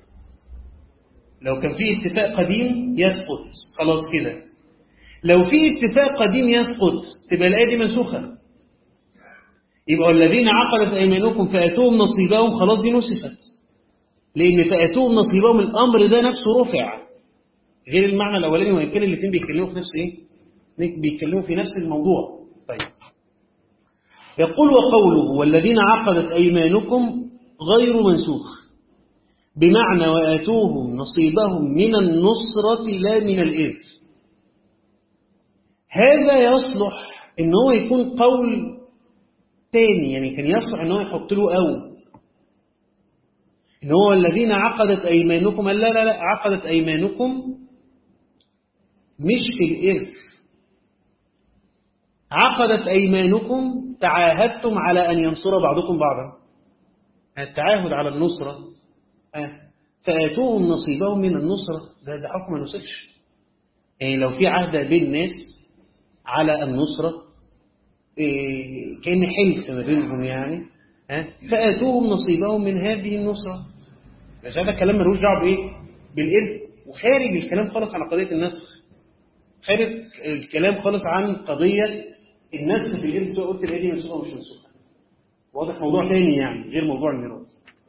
لو كان في اتفاق قديم يسقط خلاص كده لو في اتفاق قديم يسقط تبقى الآية دي منسوخة يبقى الذين عقدت أيمانكم فأتوهم نصيبهم خلاص دي نسخت لأن فأتوهم نصيبهم الأمر ده نفسه رفع غير المعنى الأولاني وإن كان الاثنين بيتكلموا في نفس إيه؟ بيتكلموا في نفس الموضوع طيب يقول وقوله والذين عقدت أيمانكم غير منسوخ بمعنى وآتوهم نصيبهم من النصرة لا من الإرث هذا يصلح ان هو يكون قول تاني يعني كان يصلح ان هو يحط له أو ان هو الذين عقدت أيمانكم لا لا لا عقدت أيمانكم مش في الإرث عقدت أيمانكم تعاهدتم على أن ينصر بعضكم بعضا التعاهد على النصرة فآتوهم نصيبهم من النصرة ده, ده حكم ما نسخش يعني لو في عهد بين الناس على النصرة إيه كأن حلف ما بينهم يعني فآتوهم نصيبهم من هذه النصرة بس هذا الكلام ملوش دعوه بإيه؟ بالإرث وخارج الكلام خالص عن قضية النسخ خارج الكلام خالص عن قضية النسخ في الإرث سواء قلت الأيدي منسوخة ومش منسوخة واضح موضوع تاني يعني غير موضوع الميراث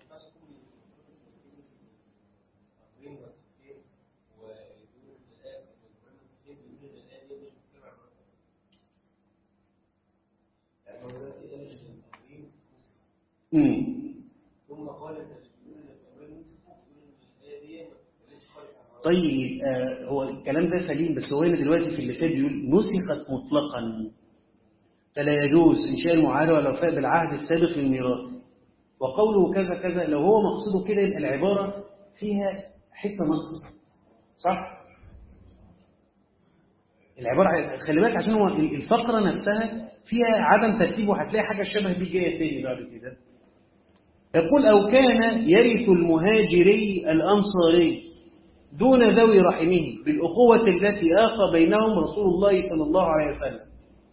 ثم قال التشبيهون طيب آه هو الكلام ده سليم بس هو هنا دلوقتي في اللي فات بيقول نسخت مطلقا فلا يجوز إنشاء المعاهدة ولا الوفاء بالعهد السابق للميراث وقوله كذا كذا لو هو مقصده كده يبقى العبارة فيها حتة نقص صح؟ العبارة خلي بالك عشان هو الفقرة نفسها فيها عدم ترتيب وهتلاقي حاجة شبه دي جاية تاني بعد كده يقول أو كان يرث المهاجري الأنصاري دون ذوي رحمه بالأخوة التي آخى بينهم رسول الله صلى الله عليه وسلم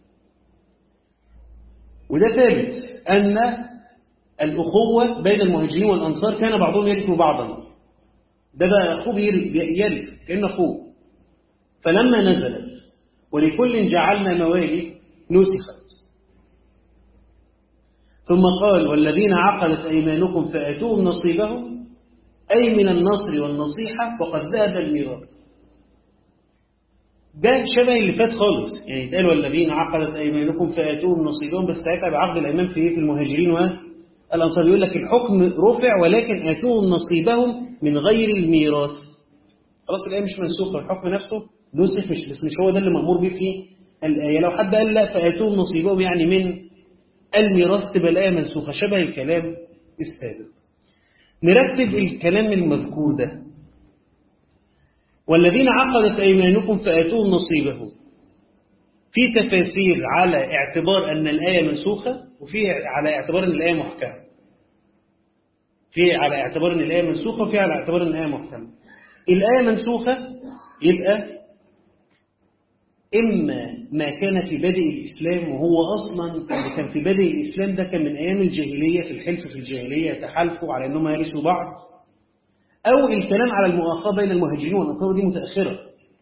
وده ثابت أن الأخوة بين المهاجرين والأنصار كان بعضهم يرث بعضا ده بقى أخوه يرث كأنه أخوه فلما نزلت ولكل جعلنا موالي نسخت ثم قال والذين عقدت أيمانكم فأتوهم نصيبهم أي من النصر والنصيحة وقد ذهب الميراث ده شبه اللي فات خالص يعني يتقال والذين عقدت أيمانكم فأتوهم نصيبهم بس ساعتها بعقد الأيمان في في المهاجرين والأنصار يقول لك الحكم رفع ولكن أتوهم نصيبهم من غير الميراث خلاص الآية مش منسوخة الحكم نفسه نسخ مش بس مش هو ده اللي مأمور به في الآية لو حد قال لا فأتوهم نصيبهم يعني من الميراث تبقى الآية منسوخة شبه الكلام السابق نرتب الكلام المذكور ده والذين عقدت أيمانكم فآتوهم نصيبه في تفاسير على اعتبار أن الآية منسوخة وفي على اعتبار أن الآية محكمة في على اعتبار أن الآية منسوخة وفي على اعتبار أن الآية محكمة الآية منسوخة يبقى إما ما كان في بدء الإسلام وهو أصلا اللي كان في بدء الإسلام ده كان من أيام الجاهلية في الحلف في الجاهلية يتحالفوا على أنهم يرثوا بعض أو الكلام على المؤاخاة بين المهاجرين والأنصار دي متأخرة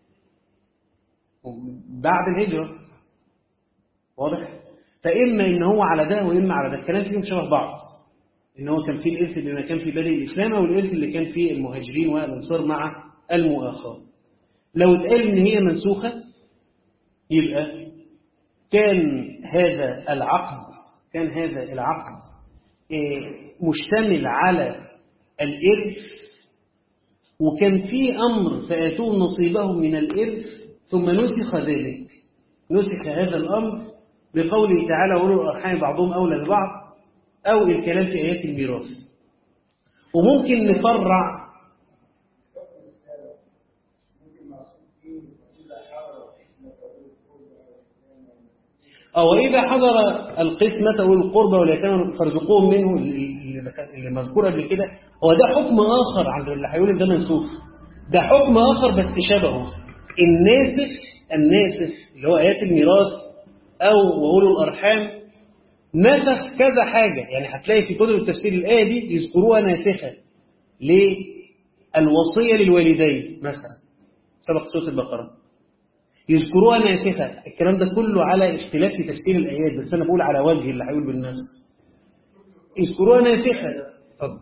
بعد الهجرة واضح؟ فإما إن هو على ده وإما على ده الكلام فيهم شبه بعض إن هو كان في الإرث بما كان في بدء الإسلام أو الإرث اللي كان فيه المهاجرين والأنصار مع المؤاخاة لو اتقال إن هي منسوخة يبقى كان هذا العقد كان هذا العقد مشتمل على الإرث وكان في أمر فآتوهم نصيبهم من الإرث ثم نسخ ذلك نسخ هذا الأمر بقوله تعالى أولو الأرحام بعضهم أولى ببعض أو الكلام في آيات الميراث وممكن نفرع أو وإذا حضر القسمة والقربة واليتامى فارزقوهم منه اللي اللي مذكور قبل كده هو ده حكم آخر عند اللي هيقول ده منسوخ ده حكم آخر بس شبهه الناسخ الناسخ اللي هو آيات الميراث أو وأولو الأرحام نسخ كذا حاجة يعني هتلاقي في كتب التفسير الآية دي يذكروها ناسخة للوصية للوالدين مثلا سبق سورة البقرة يذكروها ناسخة الكلام ده كله على اختلاف في تفسير الآيات بس أنا بقول على وجه اللي هيقول بالنسخ يذكروها ناسخة اتفضل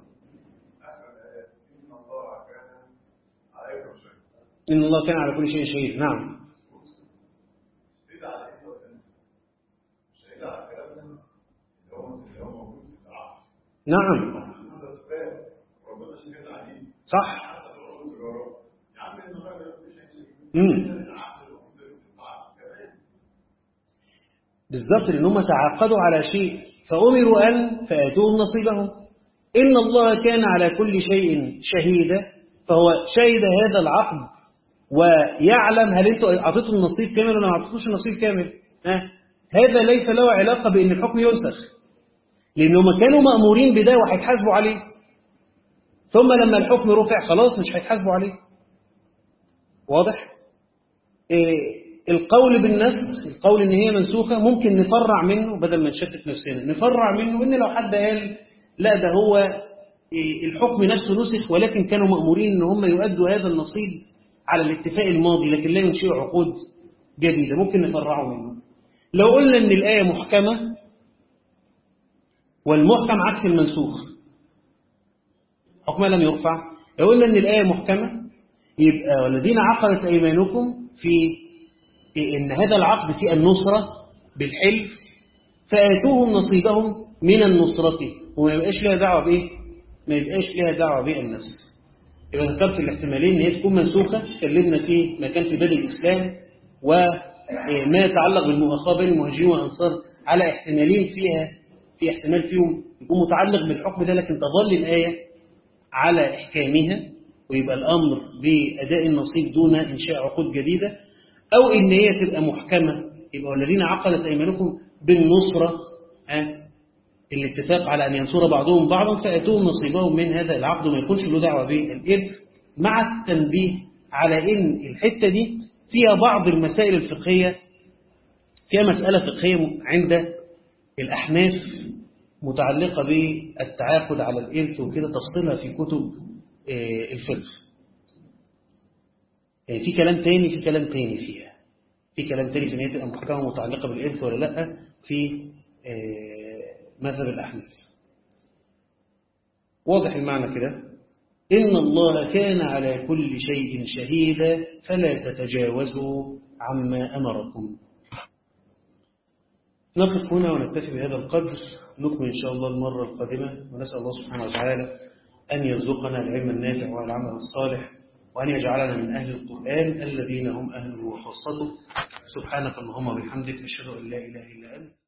إن الله كان على كل شيء شهيد نعم نعم صح امم بالظبط لان هم تعاقدوا على شيء فامروا ان فاتوهم نصيبهم ان الله كان على كل شيء شهيدا فهو شهد هذا العقد ويعلم هل انتوا اعطيتوا النصيب كامل ولا ما اعطيتوش النصيب كامل ها هذا ليس له علاقه بان الحكم ينسخ لانهم كانوا مامورين بده وهيتحاسبوا عليه ثم لما الحكم رفع خلاص مش هيتحاسبوا عليه واضح إيه القول بالنسخ القول ان هي منسوخه ممكن نفرع منه بدل ما نشتت نفسنا نفرع منه ان لو حد قال لا ده هو إيه الحكم نفسه نسخ ولكن كانوا مأمورين ان هم يؤدوا هذا النصيب على الاتفاق الماضي لكن لا ينشئوا عقود جديده ممكن نفرعه منه لو قلنا ان الايه محكمه والمحكم عكس المنسوخ حكمها لم يرفع لو قلنا ان الايه محكمه يبقى والذين عقدت ايمانكم في ان هذا العقد في النصره بالحلف فاتوهم نصيبهم من النصره وما يبقاش لها دعوه بايه ما يبقاش لها دعوه بالنسخ يبقى ذكرت الاحتمالين ان هي تكون منسوخه اتكلمنا في ما كان في بدء الاسلام وما يتعلق بالمؤاخاه بين المهاجرين والانصار على احتمالين فيها في احتمال فيهم يكون متعلق بالحكم ده لكن تظل الايه على احكامها ويبقى الامر باداء النصيب دون انشاء عقود جديده او ان هي تبقى محكمه يبقى والذين عقدت ايمانكم بالنصره ها الاتفاق على ان ينصر بعضهم بعضا فاتوهم نصيبهم من هذا العقد وما يكونش له دعوه بالارث مع التنبيه على ان الحته دي فيها بعض المسائل الفقهيه فيها مساله فقهيه عند الاحناف متعلقه بالتعاقد على الارث وكده تفصيلها في كتب الفقه في كلام تاني في كلام تاني فيها في كلام تاني في ان هي تبقى محكمه متعلقه بالارث ولا لا في مذهب الاحناف واضح المعنى كده ان الله كان على كل شيء شهيدا فلا تتجاوزوا عما امركم نقف هنا ونكتفي بهذا القدر نكمل ان شاء الله المره القادمه ونسال الله سبحانه وتعالى أن يرزقنا العلم النافع والعمل الصالح وأن يجعلنا من أهل القرآن الذين هم أهله وخاصته سبحانك اللهم وبحمدك أشهد أن لا إله إلا أنت